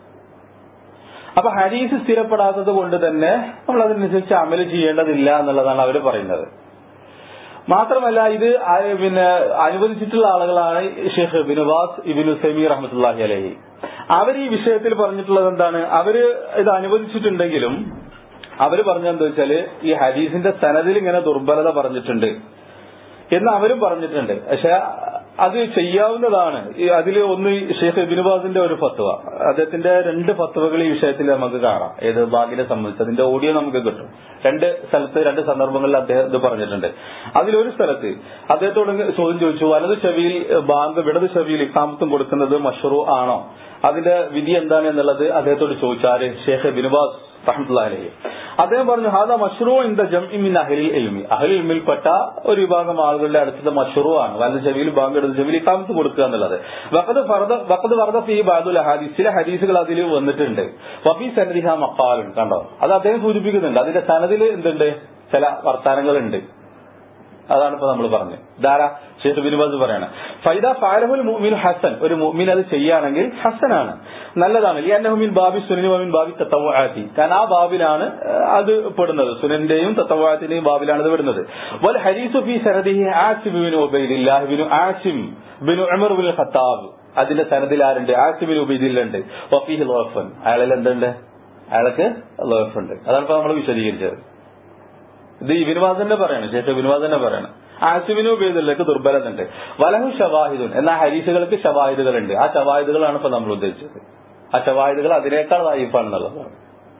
അപ്പൊ ഹരീസ് സ്ഥിരപ്പെടാത്തത് കൊണ്ട് തന്നെ നമ്മൾ അതിനനുസരിച്ച് അമല് ചെയ്യേണ്ടതില്ല എന്നുള്ളതാണ് അവർ പറയുന്നത് മാത്രമല്ല ഇത് പിന്നെ അനുവദിച്ചിട്ടുള്ള ആളുകളാണ് ഷെയ്ഖ് ബിനുവാസ് ഇബിനു സമീർ റഹ്മത്തുല്ലാഹി അലഹി അവർ ഈ വിഷയത്തിൽ പറഞ്ഞിട്ടുള്ളത് എന്താണ് അവര് ഇത് അനുവദിച്ചിട്ടുണ്ടെങ്കിലും അവര് പറഞ്ഞെന്താ വെച്ചാല് ഈ ഹദീസിന്റെ സനദിൽ ഇങ്ങനെ ദുർബലത പറഞ്ഞിട്ടുണ്ട് എന്ന് അവരും പറഞ്ഞിട്ടുണ്ട് പക്ഷെ അത് ചെയ്യാവുന്നതാണ് അതിൽ ഒന്ന് ഷെയ്ഖ് ഇബിനുബാസിന്റെ ഒരു ഫത്വ അദ്ദേഹത്തിന്റെ രണ്ട് ഫത്വകൾ ഈ വിഷയത്തിൽ നമുക്ക് കാണാം ഏത് ബാഗിനെ സംബന്ധിച്ച് അതിന്റെ ഓഡിയോ നമുക്ക് കിട്ടും രണ്ട് സ്ഥലത്ത് രണ്ട് സന്ദർഭങ്ങളിൽ അദ്ദേഹം ഇത് പറഞ്ഞിട്ടുണ്ട് അതിലൊരു സ്ഥലത്ത് അദ്ദേഹത്തോട് ചോദ്യം ചോദിച്ചു വലത് ചെവിയിൽ ബാങ്ക് ഇടത് ചെവിയിൽ ഇക്കാമത്തും കൊടുക്കുന്നത് മഷറു ആണോ അതിന്റെ വിധി എന്താണ് എന്നുള്ളത് അദ്ദേഹത്തോട് ചോദിച്ചാല് ഷെയ്ഖ് ബിനുബാസ് റഹ്മത്തുള്ളാഹി അദ്ദേഹം പറഞ്ഞു ഹാദ മഷ്റൂ ഇൻ ദ ജംഇൻ അഹലിൽ ഇൽമി അഹലിൽ ഇൽമിൽപ്പെട്ട ഒരു വിഭാഗം ആളുകളുടെ അടുത്തത് മഷ്റൂ ആണ് വലത് ചെവിയിൽ ബാങ്ക് ഇടത് ചെവിയിൽ ഇക്കാമത്ത് കൊടുക്കുക എന്നുള്ളത് വഖദ് ഫർദ വഖദ് ഫർദ ഫീ ബാദുൽ ഹദീസ് ചില ഹദീസുകൾ അതിൽ വന്നിട്ടുണ്ട് വഫി സനദിഹ മഖാലുൻ കണ്ടോ അത് അദ്ദേഹം സൂചിപ്പിക്കുന്നുണ്ട് അതിന്റെ സനദിൽ എന്തുണ്ട് ചില വർത്താനങ്ങളുണ്ട് അതാണ് ഇപ്പൊ നമ്മൾ പറഞ്ഞത് ധാരാ ഷെയ്ഖ് ബിനുബാസ് പറയാണ് ഫൈദ ഫാലഹുൽ മുഅ്മിൻ ഹസൻ ഒരു മുഅ്മിൻ അത് ചെയ്യുകയാണെങ്കിൽ ഹസനാണ് നല്ലതാണ് ലിയന്നഹുമിൻ ബാബി സുനനി വമിൻ ബാബി തത്തവാത്തി കാരണം ആ ബാബിലാണ് അത് പെടുന്നത് സുനന്റെയും തത്തവാത്തിന്റെയും ബാബിലാണ് ഇത് പെടുന്നത് വൽ ഹരീസു ഫി സനദിഹി ആസിം ബിൻ ഉബൈദില്ലാഹ് ബിൻ ആസിം ബിൻ ഉമർ ബിൻ ഖത്താബ് അതിന്റെ സനദിൽ ആരുണ്ട് ആസിം ബിൻ ഉബൈദില്ലുണ്ട് വഫീഹി ലോഫൻ അയാളിൽ എന്തുണ്ട് അയാൾക്ക് ലോഫുണ്ട് അതാണ് ഇപ്പൊ നമ്മൾ വിശദീകരിച്ചത് ഇത് ഇബിനുവാസന്റെ പറയാണ് ശേഷം ഇബിനുവാസന്റെ പറയാണ് ആസിമിനു ഉപയോഗിച്ചതിലേക്ക് ദുർബലത ഉണ്ട് വലഹു ഷവാഹിദുൻ എന്നാൽ ഹരീസുകൾക്ക് ഷവാഹിദുകളുണ്ട് ആ ഷവാഹിദുകളാണ് ഇപ്പൊ നമ്മൾ ഉദ്ദേശിച്ചത് ആ ഷവാഹിദുകൾ അതിനേക്കാൾ വായിപ്പാണെന്നുള്ളതാണ്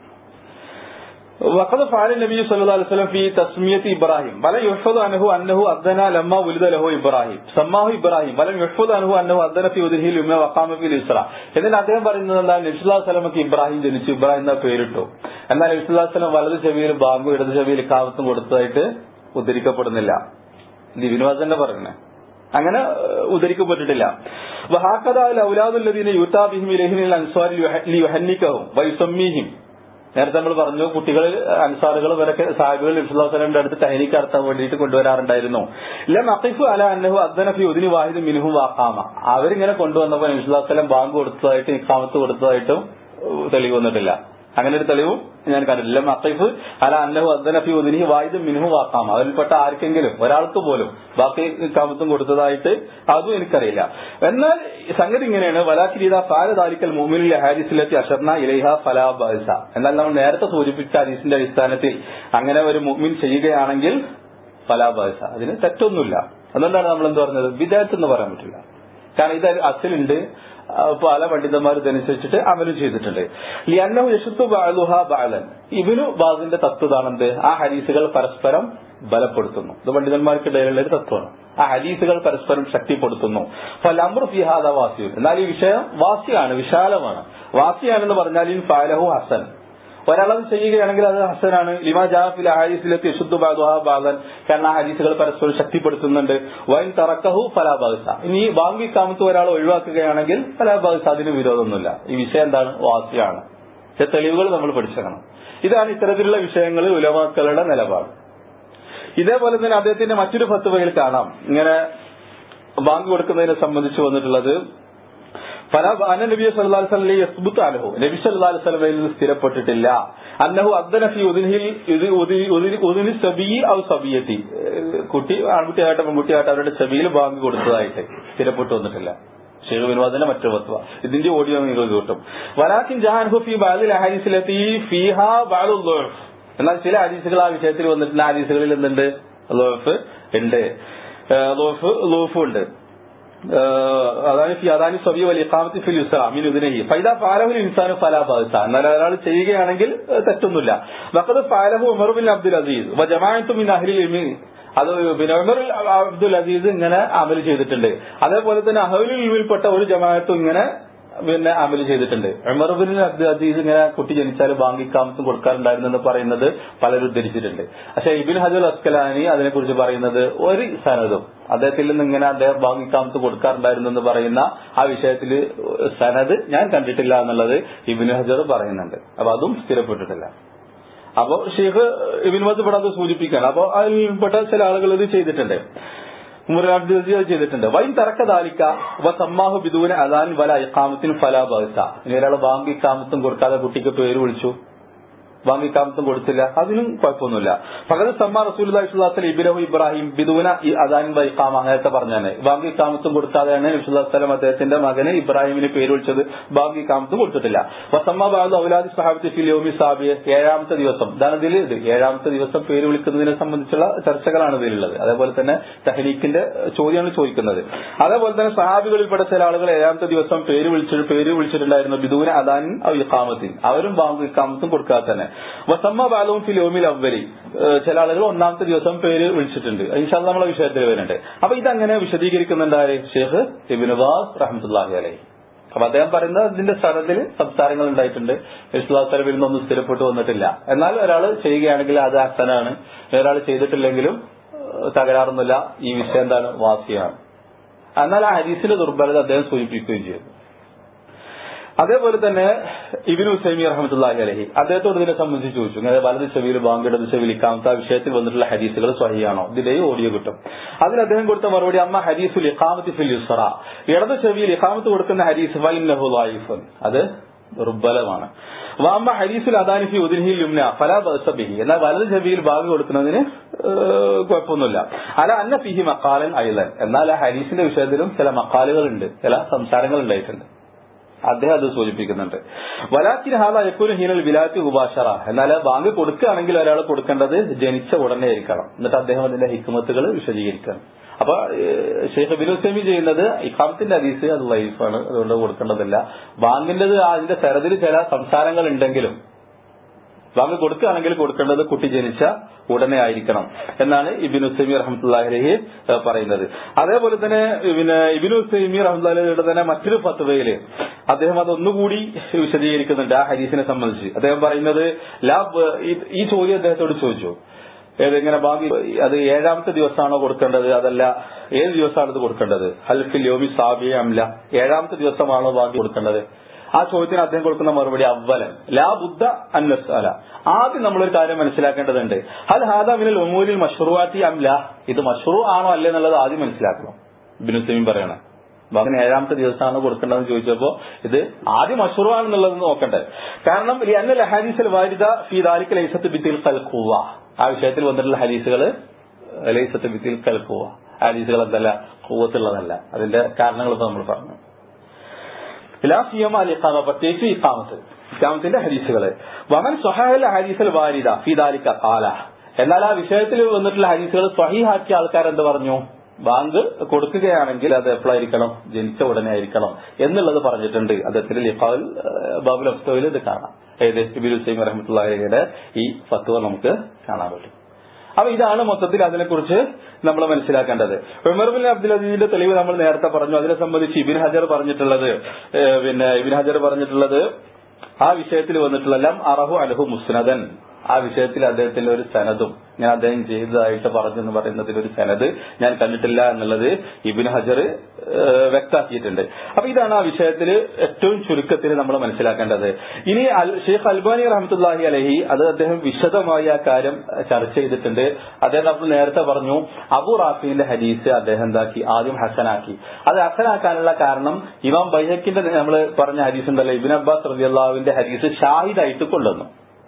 وقد فعل النبي صلى الله عليه وسلم في تسمية إبراهيم ولم يحفظ عنه أنه أذن لما ولد له إبراهيم سماه إبراهيم ولم يحفظ عنه أنه أذن في وجهه اليمنى وقام في اليسرى എന്നാൽ അദ്ദേഹം പറയുന്നത് എന്താ നബിസ്ലാ സ്വലമക്ക് ഇബ്രാഹിം ജനിച്ചു ഇബ്രാഹിം എന്ന പേരിട്ടു എന്നാൽ നബിസ്ലാ സ്വലം വലത് ചെവിയിൽ ബാമ്പും ഇടത് ചെവിയിൽ കാവത്തും കൊടുത്തതായിട്ട് ഉദ്ധരിക്കപ്പെടുന്നില്ല ലിബിനുവാസന്റെ പറയുന്നത് അങ്ങനെ ഉദ്ധരിക്കപ്പെട്ടിട്ടില്ല ഔലാദുല്ലദീന യൂത്താബിഹിം ഇലഹിനിൽ അൻസ്വാരി ലിയുഹന്നിക്കഹും വൈസമ്മീഹിം നേരത്തെ നമ്മൾ പറഞ്ഞു കുട്ടികൾ അൻസാറുകൾ ഇവരൊക്കെ സാഹിബുകൾ ഇസ്ലാസ്ലമിന്റെ അടുത്ത് തഹനിക്ക് നടത്താൻ വേണ്ടിയിട്ട് കൊണ്ടുവരാറുണ്ടായിരുന്നു ലം അഖിഫു അല അന്നഹു അദ്ദനഫി ഉദിനി വാഹിദ് മിനുഹു വാഖാമ അവരിങ്ങനെ കൊണ്ടുവന്നപ്പോൾ ഇസ്ലാസ്ലം ബാങ്ക് കൊടുത്തതായിട്ട് ഇക്കാമത്ത് കൊടുത്തതായിട്ടും തെളിവ് വന്നിട്ടില്ല അങ്ങനെ ഒരു തെളിവും ഞാൻ കണ്ടിട്ടില്ല മക്കൈഫ് അല അന്നഹു അദ്ദനഫി ഉദിനി വായിദ് മിനുഹു വാക്കാം അതിൽപ്പെട്ട ആർക്കെങ്കിലും ഒരാൾക്ക് പോലും ബാക്കി കാമത്തും കൊടുത്തതായിട്ട് അതും എനിക്കറിയില്ല എന്നാൽ സംഗതി ഇങ്ങനെയാണ് വലാക്കിരീത ഫാല ദാലിക്കൽ മുമിനിലെ ഹാരിസിലെത്തി അഷർന ഇലൈഹ ഫലാ ബാസ എന്നാൽ നമ്മൾ നേരത്തെ സൂചിപ്പിച്ച ഹദീസിന്റെ അടിസ്ഥാനത്തിൽ അങ്ങനെ ഒരു മുമിൻ ചെയ്യുകയാണെങ്കിൽ ഫലാ ബാസ അതിന് തെറ്റൊന്നുമില്ല അതുകൊണ്ടാണ് നമ്മൾ എന്ത് പറഞ്ഞത് വിദേഹത്ത് എന്ന് പറയാൻ പറ്റില്ല കാരണം ഇത് അസിലുണ്ട് പല പണ്ഡിതന്മാർ ഇതനുസരിച്ചിട്ട് അമലും ചെയ്തിട്ടുണ്ട് ലിയന്നഹു യശുത്തു ബാലുഹ ബാലൻ ഇബിനു ബാസിന്റെ തത്വതാണെന്ത് ആ ഹരീസുകൾ പരസ്പരം ബലപ്പെടുത്തുന്നു ഇത് പണ്ഡിതന്മാർക്കിടയിലുള്ള ഒരു തത്വമാണ് ആ ഹരീസുകൾ പരസ്പരം ശക്തിപ്പെടുത്തുന്നു ഫലംറു ഫിഹാദ വാസിയുൻ എന്നാൽ ഈ വിഷയം വാസിയാണ് വിശാലമാണ് വാസിയാണെന്ന് പറഞ്ഞാൽ ഇൻ ഫാലഹു ഹസൻ ഒരാളത് ചെയ്യുകയാണെങ്കിൽ അത് ഹസനാണ് ലിമാ ജാഫിൽ ഹരീസിലെത്തി ബാദൻ കാരണം ആ ഹരീസുകൾ പരസ്പരം ശക്തിപ്പെടുത്തുന്നുണ്ട് വൈൻ തറക്കഹു ഫലാബാഗസ ഇനി ഈ ബാങ്കി കാമത്ത് ഒരാൾ ഒഴിവാക്കുകയാണെങ്കിൽ ഫലാബാഗസ അതിന് വിരോധമൊന്നുമില്ല ഈ വിഷയം എന്താണ് വാസിയാണ് പക്ഷെ തെളിവുകൾ നമ്മൾ പഠിച്ചേക്കണം ഇതാണ് ഇത്തരത്തിലുള്ള വിഷയങ്ങളിൽ ഉലമാക്കളുടെ നിലപാട് ഇതേപോലെ തന്നെ അദ്ദേഹത്തിന്റെ മറ്റൊരു ഫത്തുവയിൽ കാണാം ഇങ്ങനെ ബാങ്ക് കൊടുക്കുന്നതിനെ സംബന്ധിച്ച് വന്നിട്ടുള്ളത് ഫല അന്ന നബി സല്ലല്ലാഹു അലൈഹി വസല്ലം യസ്ബുത്ത് അലഹു നബി സല്ലല്ലാഹു അലൈഹി വസല്ലമയിൽ നിന്ന് സ്ഥിരപ്പെട്ടിട്ടില്ല അന്നഹു അദ്ദന ഫി ഉദ്നിഹിൽ ഇത് ഉദി- ഉദി- ഉദ്നി സബീ ഔ സബിയത്തി ഏഹ് കുട്ടി ആൺകുട്ടിയായിട്ട് പെൺകുട്ടിയായിട്ട് അവരുടെ ചെവിയിൽ ബാങ്ക് കൊടുത്തതായിട്ട് സ്ഥിരപ്പെട്ടു വന്നിട്ടില്ല ഷെയ്ഖ് വിനോദിന്റെ മറ്റൊരു വസ്തുവ ഇതിന്റെ ഓഡിയോ നിങ്ങൾക്ക് കിട്ടും വലാക്കിൻ ജഹാൻഹു ഫി ബാദിൽ ഹദീസിലെത്തി ഫീഹ ബാദുൽ ദുഅഫ് എന്നാൽ ചില ഹദീസുകൾ ആ വിഷയത്തിൽ വന്നിട്ടുള്ള ഹദീസുകളിൽ എന്തുണ്ട് ലോഫ് ഉണ്ട് ലോഫ് ലോഫും ഉണ്ട് അതാണ് ഫി അദാനി സബി വലി ഇഖാമത്തി ഫിൽ യുസ്റ മിൻ ഉദ്നഹി ഫൈദ ഫഅലഹു ഇൻസാനു ഫലാ ബഅസ എന്നാൽ ഒരാൾ ചെയ്യുകയാണെങ്കിൽ ഏഹ്, തെറ്റൊന്നുമില്ല വഖദ് ഫഅലഹു ഉമർ ബിൻ അബ്ദുൽ അസീസ് വ ജമാഅത്തു മിൻ അഹ്ലി ഇൽമി അത് പിന്നെ ഉമർ അബ്ദുൽ അസീസ് ഇങ്ങനെ അമൽ ചെയ്തിട്ടുണ്ട് അതേപോലെ തന്നെ അഹ്ലുൽ ഇൽമിൽപ്പെട്ട ഒരു ജമാഅത്തും ഇങ്ങനെ പിന്നെ അമൽ ചെയ്തിട്ടുണ്ട് ഉമർ ബിൻ അബ്ദുൽ അസീസ് ഇങ്ങനെ കുട്ടി ജനിച്ചാൽ ബാങ്കിക്കാമത്തും കൊടുക്കാറുണ്ടായിരുന്നു എന്ന് പറയുന്നത് പലരും ഉദ്ധരിച്ചിട്ടുണ്ട് പക്ഷെ ഇബിൻ ഹജുൽ അസ്കലാനി അതിനെക്കുറിച്ച് പറയുന്നത് ഒരു സനതും അദ്ദേഹത്തിൽ നിന്ന് ഇങ്ങനെ അദ്ദേഹം ബാങ്കിക്കാമത്ത് കൊടുക്കാറുണ്ടായിരുന്നു എന്ന് പറയുന്ന ആ വിഷയത്തിൽ സനത് ഞാൻ കണ്ടിട്ടില്ല എന്നുള്ളത് ഇബിൻ ഹജർ പറയുന്നുണ്ട് അപ്പൊ അതും സ്ഥിരപ്പെട്ടിട്ടില്ല അപ്പോ ഷെയ്ഖ് ഇബിൻ മത്ത് ഇവിടെ അത് സൂചിപ്പിക്കുകയാണ് അപ്പോ അതിൽപ്പെട്ട ചില ആളുകൾ ഇത് ചെയ്തിട്ടുണ്ട് ഉമർ അബ്ദുൽ അസീസ് അത് ചെയ്തിട്ടുണ്ട് വൈൻ തറക്കദാലിക്ക വ സമ്മാഹു ബിദൂന അദാൻ വല ഇഖാമത്തിൻ ഫലാ ബഅസ ഇനി ഒരാൾ ബാങ്ക് ഇഖാമത്തും കൊടുക്കാതെ കുട്ടിക്ക് പേര് വിളിച്ചു ബാങ്ക് ഇഖാമത്തും കൊടുത്തില്ല അതിനും കുഴപ്പമൊന്നുമില്ല പകരം സമ്മ റസൂലുള്ളാഹി സ്വല്ലല്ലാഹു അലൈഹി ഇബ്രാഹിം ഇബ്രാഹിം ബിദൂന ഈ അദാൻ വ ഇഖാമ നേരത്തെ പറഞ്ഞാണ് ബാങ്ക് ഇഖാമത്തും കൊടുക്കാതെയാണ് നബി സല്ലല്ലാഹു അലൈഹി വസല്ലം അദ്ദേഹത്തിന്റെ മകനെ ഇബ്രാഹിമിന് പേര് വിളിച്ചത് ബാങ്ക് ഇഖാമത്തും കൊടുത്തിട്ടില്ല വസമ്മ ബാദു ഔലാദി സഹാബത്തി ഫിൽ യൗമി സാബിയ ഏഴാമത്തെ ദിവസം ഇതാണ് ഇതിൽ ഇത് ഏഴാമത്തെ ദിവസം പേര് വിളിക്കുന്നതിനെ സംബന്ധിച്ചുള്ള ചർച്ചകളാണ് ഇതിലുള്ളത് അതേപോലെ തന്നെ തഹനീക്കിന്റെ ചോദ്യമാണ് ചോദിക്കുന്നത് അതേപോലെ തന്നെ സഹാബികളിൽപ്പെട്ട ചില ആളുകൾ ഏഴാമത്തെ ദിവസം പേര് വിളിച്ചിട്ട് പേര് വിളിച്ചിട്ടുണ്ടായിരുന്നു ബിദൂന അദാൻ ഔ ഇഖാമത്തിൻ അവരും ബാങ്ക് ഇഖാമത്തും കൊടുക്കാതെ തന്നെ വസമ്മ ബാലവും ഫിൽ യൗമിൽ അവലി ഏഹ് ചില ആളുകൾ ഒന്നാമത്തെ ദിവസം പേര് വിളിച്ചിട്ടുണ്ട് ഇൻഷാല്ല നമ്മളെ വിഷയത്തിൽ വരുന്നുണ്ട് അപ്പൊ ഇതങ്ങനെ വിശദീകരിക്കുന്നുണ്ട് ആര് ഷെയ്ഖ് ഇബിനുബാസ് റഹ്മത്തുല്ലാഹി അലൈഹി അപ്പൊ അദ്ദേഹം പറയുന്നത് ഇതിന്റെ സ്ഥലത്തിൽ സംസാരങ്ങൾ ഉണ്ടായിട്ടുണ്ട് ഇസ്ലാത്തലവിൽ നിന്നൊന്നും സ്ഥിരപ്പെട്ടു വന്നിട്ടില്ല എന്നാൽ ഒരാൾ ചെയ്യുകയാണെങ്കിൽ അത് അസനാണ് ഒരാൾ ചെയ്തിട്ടില്ലെങ്കിലും ഏഹ് തകരാറൊന്നുമില്ല ഈ വിഷയം എന്താണ് വാസിയാണ് എന്നാൽ ആ ഹരീസിന്റെ ദുർബലത അദ്ദേഹം സൂചിപ്പിക്കുകയും ചെയ്തു അതേപോലെ തന്നെ ഇബിൻ ഹുസൈമി റഹമത്തുല്ലാഹി അലഹി അദ്ദേഹത്തോട് ഇതിനെ സംബന്ധിച്ച് ചോദിച്ചു ഇങ്ങനെ വലത് ചെവിയിൽ ബാങ്ക് ഇടത് ചെവിയിൽ ഇക്കാമത്ത് ആ വിഷയത്തിൽ വന്നിട്ടുള്ള ഹദീസുകൾ സ്വഹിയാണോ ഇതിന്റെ ഓഡിയോ കിട്ടും അതിൽ അദ്ദേഹം കൊടുത്ത മറുപടി അമ്മ ഹദീസുൽ ഇഖാമത്ത് ഫിൽ യുസ്റ ഇടത് ചെവിയിൽ ഇഖാമത്ത് കൊടുക്കുന്ന ഹദീസ് ഫൈനഹു ലൈഫുൻ അത് ദുർബലമാണ് വാമ്മ ഹരീസുൽ അദാനിഫി ഉദിൻഹിൽ ലുംന ഫലാ ബസബിഹി എന്നാൽ വലത് ചെവിയിൽ ബാഗ് കൊടുക്കുന്നതിന് ഏഹ്, കുഴപ്പമൊന്നുമില്ല അല അന്ന ഫിഹി മക്കാലൻ അയലൻ എന്നാൽ ആ ഹരീസിന്റെ വിഷയത്തിലും ചില മക്കാലുകളുണ്ട് ചില സംസാരങ്ങൾ ഉണ്ടായിട്ടുണ്ട് അദ്ദേഹം അത് സൂചിപ്പിക്കുന്നുണ്ട് വലാത്തിന് ഹാല യക്കൂന് ഹീനൽ വിലാത്തി ഉപാഷറ എന്നാൽ ബാങ്ക് കൊടുക്കുകയാണെങ്കിൽ ഒരാൾ കൊടുക്കേണ്ടത് ജനിച്ച ഉടനെ ആയിരിക്കണം എന്നിട്ട് അദ്ദേഹം അതിന്റെ ഹിക്മത്തുകൾ വിശദീകരിക്കണം അപ്പൊ ഏഹ്, ഷെയ്ഖ് ബിനുസൈമി ചെയ്യുന്നത് ഇഖാമത്തിന്റെ ഹദീസ് അത് ലൈഫാണ് അതുകൊണ്ട് കൊടുക്കേണ്ടതില്ല ബാങ്കിന്റേത് അതിന്റെ തരത്തിൽ ചില സംസാരങ്ങൾ ഉണ്ടെങ്കിലും ബാങ്ക് കൊടുക്കുകയാണെങ്കിൽ കൊടുക്കേണ്ടത് കുട്ടി ജനിച്ച ഉടനെ ആയിരിക്കണം എന്നാണ് ഇബിനു സൈമി റഹ്മത്തുല്ലാഹി പറയുന്നത് അതേപോലെ തന്നെ പിന്നെ ഇബിനു സൈമി റഹ്മത്തുല്ലാഹിയുടെ തന്നെ മറ്റൊരു ഫത്വയില് അദ്ദേഹം അത് ഒന്നുകൂടി വിശദീകരിക്കുന്നുണ്ട് ആ ഹദീസിനെ സംബന്ധിച്ച് അദ്ദേഹം പറയുന്നത് ലാ ഈ- ഈ ചോദ്യം അദ്ദേഹത്തോട് ചോദിച്ചു ഏതെങ്ങനെ ബാങ്കി അത് ഏഴാമത്തെ ദിവസമാണോ കൊടുക്കേണ്ടത് അതല്ല ഏത് ദിവസമാണ് ഇത് കൊടുക്കേണ്ടത് ഹൽഫിൽ യോമി സാബിയ അംല ഏഴാമത്തെ ദിവസമാണോ ബാങ്കി കൊടുക്കേണ്ടത് ആ ചോദ്യത്തിന് അദ്ദേഹം കൊടുക്കുന്ന മറുപടി അവലൻ ലാ ബുദ്ധ അന്നസ്അല ആദ്യം നമ്മളൊരു കാര്യം മനസ്സിലാക്കേണ്ടതുണ്ട് ഹൽ ഹാദ മിനൽ ഒമൂരിൽ മഷ്റൂആത്തി അംല ഇത് മഷ്റൂ ആണോ അല്ലേ എന്നുള്ളത് ആദ്യം മനസ്സിലാക്കണം ഇബ്നു തൈമീൻ പറയണേ ബാബിന് ഏഴാമത്തെ ദിവസമാണ് കൊടുക്കേണ്ടതെന്ന് ചോദിച്ചപ്പോ ഇത് ആദ്യം മഷ്റൂ ആണെന്നുള്ളത് നോക്കണ്ടേ കാരണം ഈ അന്നൽ ഹദീസൽ വാരിദ ഫി ദാലിക ലൈസത്ത് ബിത്തിൽ കൽഖുവ ആ വിഷയത്തിൽ വന്നിട്ടുള്ള ഹദീസുകൾ ലൈസത്ത് ബിത്തിൽ കൽഖുവ ഹദീസുകൾ എന്തല്ല കൂവത്തുള്ളതല്ല അതിന്റെ കാരണങ്ങൾ ഇപ്പൊ നമ്മൾ പറഞ്ഞു ലാ സിയമ അൽ ഇഖാമ പ്രത്യേകിച്ച് ഇഖാമത്ത് ഇഖാമത്തിന്റെ ഹദീസുകള് വമൻ സ്വഹാൽ ഹദീസൽ വാരിദ ഫി ദാലിക ഖാല എന്നാൽ ആ വിഷയത്തിൽ വന്നിട്ടുള്ള ഹദീസുകൾ സ്വഹീഹാക്കിയ ആൾക്കാർ എന്ത് പറഞ്ഞു ബാങ്ക് കൊടുക്കുകയാണെങ്കിൽ അത് എപ്പോഴായിരിക്കണം ജനിച്ച ഉടനെ ആയിരിക്കണം എന്നുള്ളത് പറഞ്ഞിട്ടുണ്ട് അദ്ദേഹത്തിന്റെ ലിഫാൽ ബാബുൽ അഫ്തോയിൽ ഇത് കാണാം ഏത് ഇബിൽ ഹുസൈൻ റഹമത്തുള്ളയുടെ ഈ ഫത്വ നമുക്ക് കാണാൻ പറ്റും അപ്പൊ ഇതാണ് മൊത്തത്തിൽ അതിനെക്കുറിച്ച് നമ്മൾ മനസ്സിലാക്കേണ്ടത് ഉമർ ബിൻ അബ്ദുൽ അസീസിന്റെ തെളിവ് നമ്മൾ നേരത്തെ പറഞ്ഞു അതിനെ സംബന്ധിച്ച് ഇബിൻ ഹജർ പറഞ്ഞിട്ടുള്ളത് ഏഹ് പിന്നെ ഇബിൻ ഹജർ പറഞ്ഞിട്ടുള്ളത് ആ വിഷയത്തിൽ വന്നിട്ടുള്ള ലം അറഹു അലഹു മുസ്നദൻ ആ വിഷയത്തിൽ അദ്ദേഹത്തിന്റെ ഒരു സനതും ഞാൻ അദ്ദേഹം ചെയ്തതായിട്ട് പറഞ്ഞു എന്ന് പറയുന്നതിൽ ഒരു സനത് ഞാൻ കണ്ടിട്ടില്ല എന്നുള്ളത് ഇബിൻ ഹജർ ഏഹ് വ്യക്താക്കിയിട്ടുണ്ട് അപ്പൊ ഇതാണ് ആ വിഷയത്തിൽ ഏറ്റവും ചുരുക്കത്തിൽ നമ്മൾ മനസ്സിലാക്കേണ്ടത് ഇനി അൽ- ഷെയ്ഖ് അൽബാനി റഹമത്തുല്ലാഹി അലഹി അത് അദ്ദേഹം വിശദമായി ആ കാര്യം ചർച്ച ചെയ്തിട്ടുണ്ട് അദ്ദേഹം നമ്മൾ നേരത്തെ പറഞ്ഞു അബു റാഫിന്റെ ഹദീസ് അദ്ദേഹം എന്താക്കി ആദ്യം ഹസനാക്കി അത് ഹസനാക്കാനുള്ള കാരണം ഇമാം ബൈഹക്കിന്റെ നമ്മൾ പറഞ്ഞ ഹദീസ് ഉണ്ടല്ലോ ഇബിൻ അബ്ബാസ് റബിഅള്ളാഹുവിന്റെ ഹദീസ് ഷാഹിദായിട്ട് കൊണ്ടുവന്നു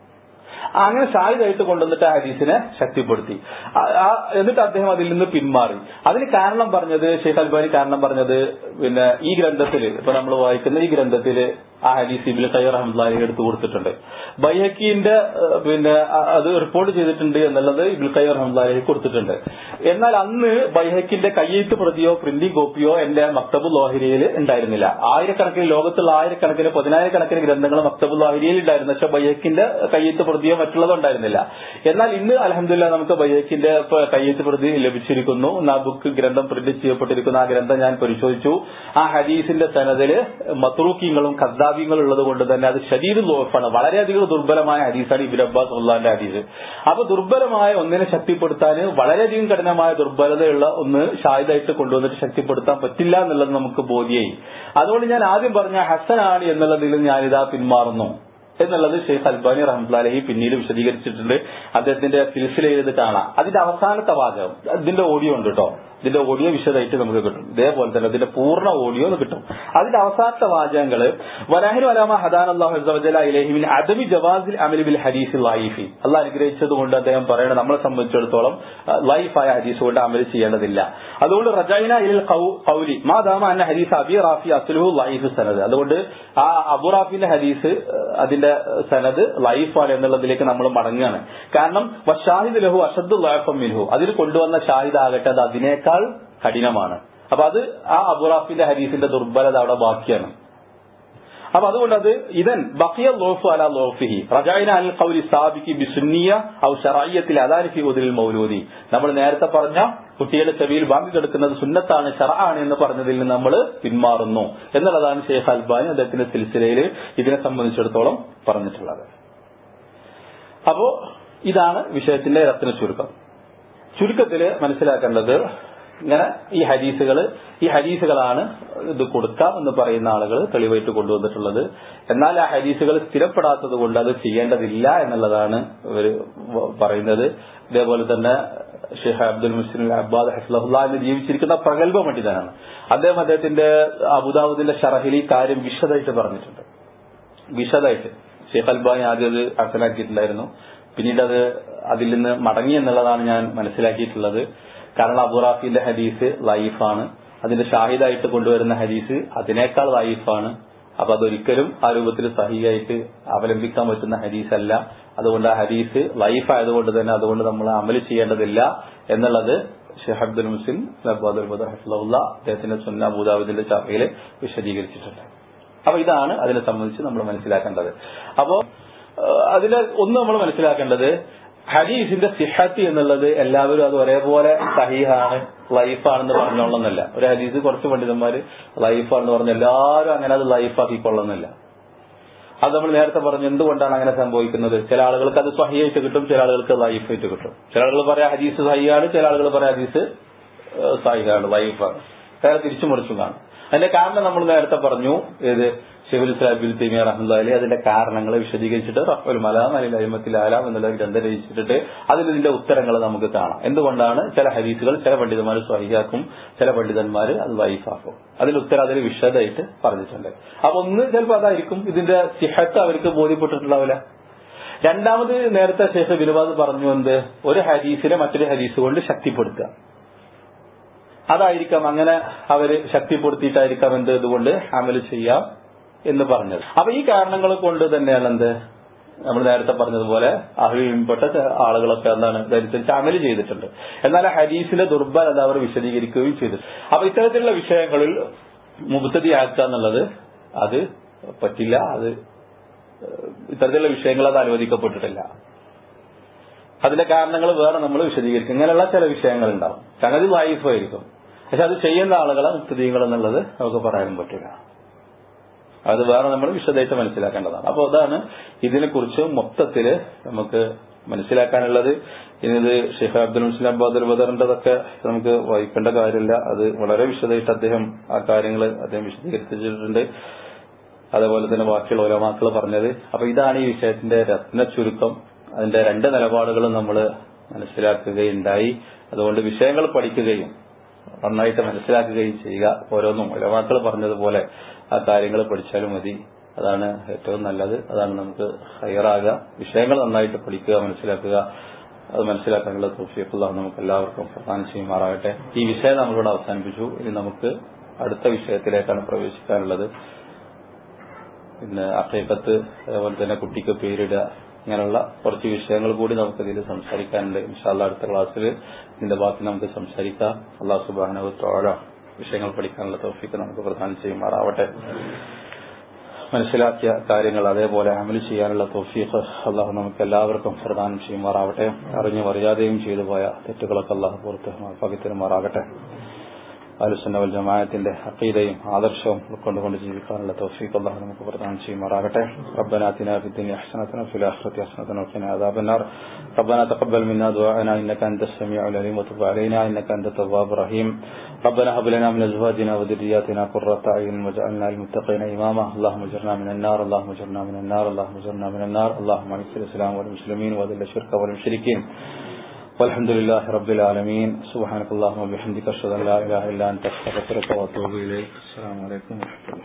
അങ്ങനെ ഷാഹിദായിട്ട് കൊണ്ടുവന്നിട്ട് ആ ഹദീസിനെ ശക്തിപ്പെടുത്തി ആ- ആ- എന്നിട്ട് അദ്ദേഹം അതിൽ നിന്ന് പിന്മാറി അതിന് കാരണം പറഞ്ഞത് ഷെയ്ഖ് അൽബാനി കാരണം പറഞ്ഞത് പിന്നെ ഈ ഗ്രന്ഥത്തിൽ ഇപ്പൊ നമ്മൾ വായിക്കുന്ന ഈ ഗ്രന്ഥത്തിൽ ആ ഹദീസ് ഇബിൽ ഖയ്യർ അഹമ്മദ് എടുത്തു കൊടുത്തിട്ടുണ്ട് ബൈഹക്കീന്റെ ഏഹ്, പിന്നെ അ- അത് റിപ്പോർട്ട് ചെയ്തിട്ടുണ്ട് എന്നുള്ളത് ഇബിൽ ഖയ്യർ അഹമ്മദ് കൊടുത്തിട്ടുണ്ട് എന്നാൽ അന്ന് ബൈഹക്കിന്റെ കയ്യെഴുത്ത് പ്രതിയോ പ്രിന്റിംഗ് കോപ്പിയോ എന്റെ മക്തബുൽ ലോഹരിയിൽ ഉണ്ടായിരുന്നില്ല ആയിരക്കണക്കിന് ലോകത്തുള്ള ആയിരക്കണക്കിന് പതിനായിരക്കണക്കിന് ഗ്രന്ഥങ്ങൾ മക്തബുൽ ലോഹരിയിൽ ഉണ്ടായിരുന്നു പക്ഷെ ബൈഹക്കിന്റെ കയ്യെഴുത്ത് പ്രതിയോ മറ്റുള്ളതോ ഉണ്ടായിരുന്നില്ല എന്നാൽ ഇന്ന് അലഹമില്ല നമുക്ക് ബൈഹക്കിന്റെ ഇപ്പൊ കയ്യെഴുത്ത് പ്രതി ലഭിച്ചിരിക്കുന്നു ആ ബുക്ക് ഗ്രന്ഥം പ്രിന്റ് ചെയ്യപ്പെട്ടിരിക്കുന്ന ആ ഗ്രന്ഥം ഞാൻ പരിശോധിച്ചു ആ ഹദീസിന്റെ സനദില് മത്രൂക്കിങ്ങളും ഖദ്ദാബിങ്ങളും ഉള്ളത് കൊണ്ട് തന്നെ അത് ഷദീദ് ലോഫാണ് വളരെയധികം ദുർബലമായ ഹദീസാണ് ഇബിൻ അബ്ബാസ് ഉള്ളാന്റെ ഹദീസ് അപ്പൊ ദുർബലമായ ഒന്നിനെ ശക്തിപ്പെടുത്താൻ വളരെയധികം കഠിനമായ ദുർബലതയുള്ള ഒന്ന് ഷാഹിദായിട്ട് കൊണ്ടുവന്നിട്ട് ശക്തിപ്പെടുത്താൻ പറ്റില്ല എന്നുള്ളത് നമുക്ക് ബോധ്യായി അതുകൊണ്ട് ഞാൻ ആദ്യം പറഞ്ഞ ഹസനാണ് എന്നുള്ളതിൽ ഞാനിതാ പിന്മാറുന്നു എന്നുള്ളത് ഷെയ്ഖ് അൽബാനി റഹ്മത്തുല്ലാഹി പിന്നീട് വിശദീകരിച്ചിട്ടുണ്ട് അദ്ദേഹത്തിന്റെ സിൽസിലയിൽ ഇത് കാണാം അതിന്റെ അവസാനത്തെ വാചകം ഇതിന്റെ ഓഡിയോ ഉണ്ട് കേട്ടോ ഇതിന്റെ ഓഡിയോ വിശദമായിട്ട് നമുക്ക് കിട്ടും ഇതേപോലെ തന്നെ ഇതിന്റെ പൂർണ്ണ ഓഡിയോ കിട്ടും അതിന്റെ അവസാനത്തെ വാചകങ്ങള് വലാഹിനു അലാമ ഹദാൻ അള്ളാഹുലഹിമിൻ അദമി ജവാസിൽ അമലി ബിൽ ഹദീസ് ലൈഫി അള്ളാഹ് അനുഗ്രഹിച്ചത് കൊണ്ട് അദ്ദേഹം പറയണത് നമ്മളെ സംബന്ധിച്ചിടത്തോളം ലൈഫായ ഹദീസ് കൊണ്ട് അമൽ ചെയ്യേണ്ടതില്ല അതുകൊണ്ട് റജൈന ഇൽ കൗലി മാ ദാമ അന്ന ഹദീസ് അബി റാഫി അസ്ലുഹു ലൈഫ് സനദ് അതുകൊണ്ട് ആ അബു റാഫിന്റെ ഹദീസ് ഏഹ്, അതിന്റെ സനദ് ലൈഫാണ് എന്നുള്ളതിലേക്ക് നമ്മൾ മടങ്ങുകയാണ് കാരണം ഷാഹിദ് ലഹു അഷദ് ലൈഫം മിൻഹു അതിൽ കൊണ്ടുവന്ന ഷാഹിദ് ആകട്ടെ അത് അതിനേക്കാൾ കഠിനമാണ് അപ്പൊ അത് ആ അബുറാഫിന്റെ ഹദീസിന്റെ ദുർബലത അവിടെ ബാക്കിയാണ് അപ്പൊ അതുകൊണ്ട് അത് ഇതൻ ബക്കിയ ലോഫ് അല ലോഫിഹി റജായിന അൽ ഖൗലി സാബിക്ക് ബിസുന്നിയ ഔ ഷറായിയത്തിൽ അദാരിഫി ഉദിൽ മൗലൂദി നമ്മൾ നേരത്തെ പറഞ്ഞ കുട്ടിയുടെ ചെവിയിൽ ബാങ്ക് കെടുക്കുന്നത് സുന്നത്താണ് ഷറാണ് എന്ന് പറഞ്ഞതിൽ നിന്ന് നമ്മൾ പിന്മാറുന്നു എന്നുള്ളതാണ് ഷെയ്ഖ് അൽബാനി അദ്ദേഹത്തിന്റെ സിൽസിലയിൽ ഇതിനെ സംബന്ധിച്ചിടത്തോളം പറഞ്ഞിട്ടുള്ളത് അപ്പോ ഇതാണ് വിഷയത്തിന്റെ രത്ന ചുരുക്കം ചുരുക്കത്തില് മനസ്സിലാക്കേണ്ടത് ഇങ്ങനെ ഈ ഹദീസുകൾ ഈ ഹദീസുകളാണ് ഇത് കൊടുക്കാം എന്ന് പറയുന്ന ആളുകൾ തെളിവായിട്ട് കൊണ്ടുവന്നിട്ടുള്ളത് എന്നാൽ ആ ഹദീസുകൾ സ്ഥിരപ്പെടാത്തത് കൊണ്ട് അത് ചെയ്യേണ്ടതില്ല എന്നുള്ളതാണ് ഇവർ പറയുന്നത് ഇതേപോലെ തന്നെ ഷെയ്ഖ് അബ്ദുൽ മുസ്ലിം അബ്ബാദ് ഹസ്ലഹുല്ല എന്ന് ജീവിച്ചിരിക്കുന്ന പ്രഗത്ഭ പണ്ഡിതനാണ് അദ്ദേഹം അദ്ദേഹത്തിന്റെ അബുദാബുദിന്റെ ഷറഹിൽ ഈ കാര്യം വിശദമായിട്ട് പറഞ്ഞിട്ടുണ്ട് വിശദമായിട്ട് ഷെയ്ഖ് അൽബാനി ആദ്യം അത് മനസ്സിലാക്കിയിട്ടുണ്ടായിരുന്നു പിന്നീട് അത് അതിൽ നിന്ന് മടങ്ങി എന്നുള്ളതാണ് ഞാൻ മനസ്സിലാക്കിയിട്ടുള്ളത് കാരണം അബുറാഫിന്റെ ഹദീസ് ലൈഫാണ് അതിന്റെ ഷാഹിദായിട്ട് കൊണ്ടുവരുന്ന ഹദീസ് അതിനേക്കാൾ ലൈഫാണ് അപ്പൊ അതൊരിക്കലും ആ രൂപത്തിൽ സഹിയായിട്ട് അവലംബിക്കാൻ പറ്റുന്ന ഹദീസല്ല അതുകൊണ്ട് ആ ഹദീസ് ലൈഫ് ആയതുകൊണ്ട് തന്നെ അതുകൊണ്ട് നമ്മൾ അമല് ചെയ്യേണ്ടതില്ല എന്നുള്ളത് ഷെയ്ഖ് അബ്ദുൽ മുസ്ലിം അബ്ബാദുൽ ബദർ ഹഫ്ലുള്ള അദ്ദേഹത്തിന്റെ സുന്ന അബൂദാബുദിന്റെ ചർച്ചയിൽ വിശദീകരിച്ചിട്ടുണ്ട് അപ്പൊ ഇതാണ് അതിനെ സംബന്ധിച്ച് നമ്മൾ മനസ്സിലാക്കേണ്ടത് അപ്പോ ഏഹ്, അതില് ഒന്ന് നമ്മൾ മനസ്സിലാക്കേണ്ടത് ഹദീസിന്റെ സിഹത്തി എന്നുള്ളത് എല്ലാവരും അത് ഒരേപോലെ സഹീഹാണ് ലൈഫാണെന്ന് പറഞ്ഞോളന്നില്ല ഒരു ഹദീസ് കുറച്ച് പണ്ഡിതന്മാര് ലൈഫാണെന്ന് പറഞ്ഞ എല്ലാവരും അങ്ങനെ അത് ലൈഫാക്കിക്കൊള്ളുന്നില്ല അത് നമ്മൾ നേരത്തെ പറഞ്ഞു എന്തുകൊണ്ടാണ് അങ്ങനെ സംഭവിക്കുന്നത് ചില ആളുകൾക്ക് അത് സഹിയായിട്ട് കിട്ടും ചില ആളുകൾക്ക് ലൈഫായിട്ട് കിട്ടും ചില ആളുകൾ പറയാം ഹദീസ് സഹിയാണ് ചില ആളുകൾ പറയാം ഹദീസ് ഏഹ്, സഹിഹാണ് ലൈഫാണ് വേറെ തിരിച്ചു മറിച്ചും കാണും അതിന്റെ കാരണം നമ്മൾ നേരത്തെ പറഞ്ഞു ഏത് ഷെഹുൽ ഇസ്ലാം ബിൽ തിമിയ റഹ്മുല്ലാലി അതിന്റെ കാരണങ്ങളെ വിശദീകരിച്ചിട്ട് റഫുൽ മലാം അലി അഹിമത്തിൽ ആലാം എന്നുള്ള ഗ്രന്ഥം രചിച്ചിട്ട് അതിൽ ഇതിന്റെ ഉത്തരങ്ങൾ നമുക്ക് കാണാം എന്തുകൊണ്ടാണ് ചില ഹദീസുകൾ ചില പണ്ഡിതന്മാർ സ്വഹിയാക്കും ചില പണ്ഡിതന്മാർ അത് വൈഫാക്കും അതിൽ ഉത്തരം അതിൽ വിശദമായിട്ട് പറഞ്ഞിട്ടുണ്ട് അപ്പൊ ഒന്ന് ചിലപ്പോൾ അതായിരിക്കും ഇതിന്റെ സിഹത്ത് അവർക്ക് ബോധ്യപ്പെട്ടിട്ടുണ്ടാവില്ല രണ്ടാമത് നേരത്തെ ശേഷം വിനുവാദ് പറഞ്ഞു എന്ത് ഒരു ഹദീസിനെ മറ്റൊരു ഹദീസ് കൊണ്ട് ശക്തിപ്പെടുത്തുക അതായിരിക്കാം അങ്ങനെ അവര് ശക്തിപ്പെടുത്തിയിട്ടായിരിക്കാം എന്ത് ഇതുകൊണ്ട് അമല് ചെയ്യാം എന്ന് പറഞ്ഞത് അപ്പൊ ഈ കാരണങ്ങൾ കൊണ്ട് തന്നെയാണ് എന്ത് നമ്മൾ നേരത്തെ പറഞ്ഞതുപോലെ അഹിൽപ്പെട്ട ആളുകളൊക്കെ എന്താണ് ഇതനുസരിച്ച് അമല് ചെയ്തിട്ടുണ്ട് എന്നാൽ ആ ഹദീസിലെ ദുർബലത അവർ വിശദീകരിക്കുകയും ചെയ്തു അപ്പൊ ഇത്തരത്തിലുള്ള വിഷയങ്ങളിൽ മുബത്തതിയാക്കുക എന്നുള്ളത് അത് പറ്റില്ല അത് ഏഹ്, ഇത്തരത്തിലുള്ള വിഷയങ്ങൾ അത് അനുവദിക്കപ്പെട്ടിട്ടില്ല അതിന്റെ കാരണങ്ങൾ വേറെ നമ്മൾ വിശദീകരിക്കും ഇങ്ങനെയുള്ള ചില വിഷയങ്ങൾ ഉണ്ടാവും സംഗതി ലൈഫായിരിക്കും പക്ഷെ അത് ചെയ്യുന്ന ആളുകളെ മുക്തദീങ്ങൾ എന്നുള്ളത് നമുക്ക് പറയാനും പറ്റില്ല അത് വേറെ നമ്മൾ വിശദമായിട്ട് മനസ്സിലാക്കേണ്ടതാണ് അപ്പോൾ അതാണ് ഇതിനെക്കുറിച്ച് മൊത്തത്തില് നമുക്ക് മനസ്സിലാക്കാനുള്ളത് ഇനി ഇത് ഷെയ്ഖ് അബ്ദുൽ മുസ്ലിം അബ്ദുൽ ബദറിന്റെതൊക്കെ നമുക്ക് വായിക്കേണ്ട കാര്യമില്ല അത് വളരെ വിശദമായിട്ട് അദ്ദേഹം ആ കാര്യങ്ങൾ അദ്ദേഹം വിശദീകരിച്ചിട്ടുണ്ട് അതേപോലെ തന്നെ ബാക്കിയുള്ള ഓരോമാക്കൾ പറഞ്ഞത് അപ്പൊ ഇതാണ് ഈ വിഷയത്തിന്റെ രത്ന ചുരുക്കം അതിന്റെ രണ്ട് നിലപാടുകളും നമ്മൾ മനസ്സിലാക്കുകയുണ്ടായി അതുകൊണ്ട് വിഷയങ്ങൾ പഠിക്കുകയും നന്നായിട്ട് മനസ്സിലാക്കുകയും ചെയ്യുക ഓരോന്നും ഒലവാക്കൾ പറഞ്ഞതുപോലെ ആ കാര്യങ്ങൾ പഠിച്ചാലും മതി അതാണ് ഏറ്റവും നല്ലത് അതാണ് നമുക്ക് ഹയറാകുക വിഷയങ്ങൾ നന്നായിട്ട് പഠിക്കുക മനസ്സിലാക്കുക അത് മനസ്സിലാക്കാനുള്ള തോഫിയക്കുള്ള നമുക്ക് എല്ലാവർക്കും പ്രധാനം ചെയ്യുമാറാകട്ടെ ഈ വിഷയം നമ്മളിവിടെ അവസാനിപ്പിച്ചു ഇനി നമുക്ക് അടുത്ത വിഷയത്തിലേക്കാണ് പ്രവേശിക്കാനുള്ളത് പിന്നെ അക്കൈക്കത്ത് അതുപോലെ തന്നെ കുട്ടിക്ക് പേരിടുക ഇങ്ങനെയുള്ള കുറച്ച് വിഷയങ്ങൾ കൂടി നമുക്ക് ഇതിൽ സംസാരിക്കാനുണ്ട് ഇൻഷാല്ല അടുത്ത ക്ലാസ്സിൽ ഇതിന്റെ ബാക്കി നമുക്ക് സംസാരിക്കാം അള്ളാഹു സുബാനവത്തോഴ വിഷയങ്ങൾ പഠിക്കാനുള്ള തോഫിക്ക് നമുക്ക് പ്രധാനം ചെയ്യുമാറാവട്ടെ മനസ്സിലാക്കിയ കാര്യങ്ങൾ അതേപോലെ അമൽ ചെയ്യാനുള്ള തോഫീഖ് അള്ളാഹു നമുക്ക് എല്ലാവർക്കും പ്രദാനം ചെയ്യുമാറാവട്ടെ അറിഞ്ഞും അറിയാതെയും ചെയ്തു പോയ തെറ്റുകളൊക്കെ അള്ളാഹു പുറത്ത് പകിത്തരുമാറാകട്ടെ അലുസന്നവൽ ജമാഅത്തിന്റെ അക്കീദയും ആദർശവും ഉൾക്കൊണ്ടുകൊണ്ട് ജീവിക്കാനുള്ള തൗഫീഖ് അള്ളാഹു നമുക്ക് പ്രദാനം ചെയ്യുമാറാകട്ടെ ربنا آتنا في الدنيا حسنة وفي الآخرة حسنة وقنا عذاب النار ربنا تقبل منا دعاءنا إنك أنت السميع العليم وتب علينا إنك أنت التواب الرحيم ربنا هب لنا من أزواجنا وذرياتنا قرة أعين واجعلنا للمتقين إماما اللهم اجرنا من النار اللهم اجرنا من النار اللهم اجرنا من النار اللهم اعز الإسلام والمسلمين وذل الشرك والمشركين والحمد لله رب العالمين سبحانك اللهم وبحمدك اشهد ان لا اله الا انت استغفرك واتوب اليك السلام عليكم ورحمه الله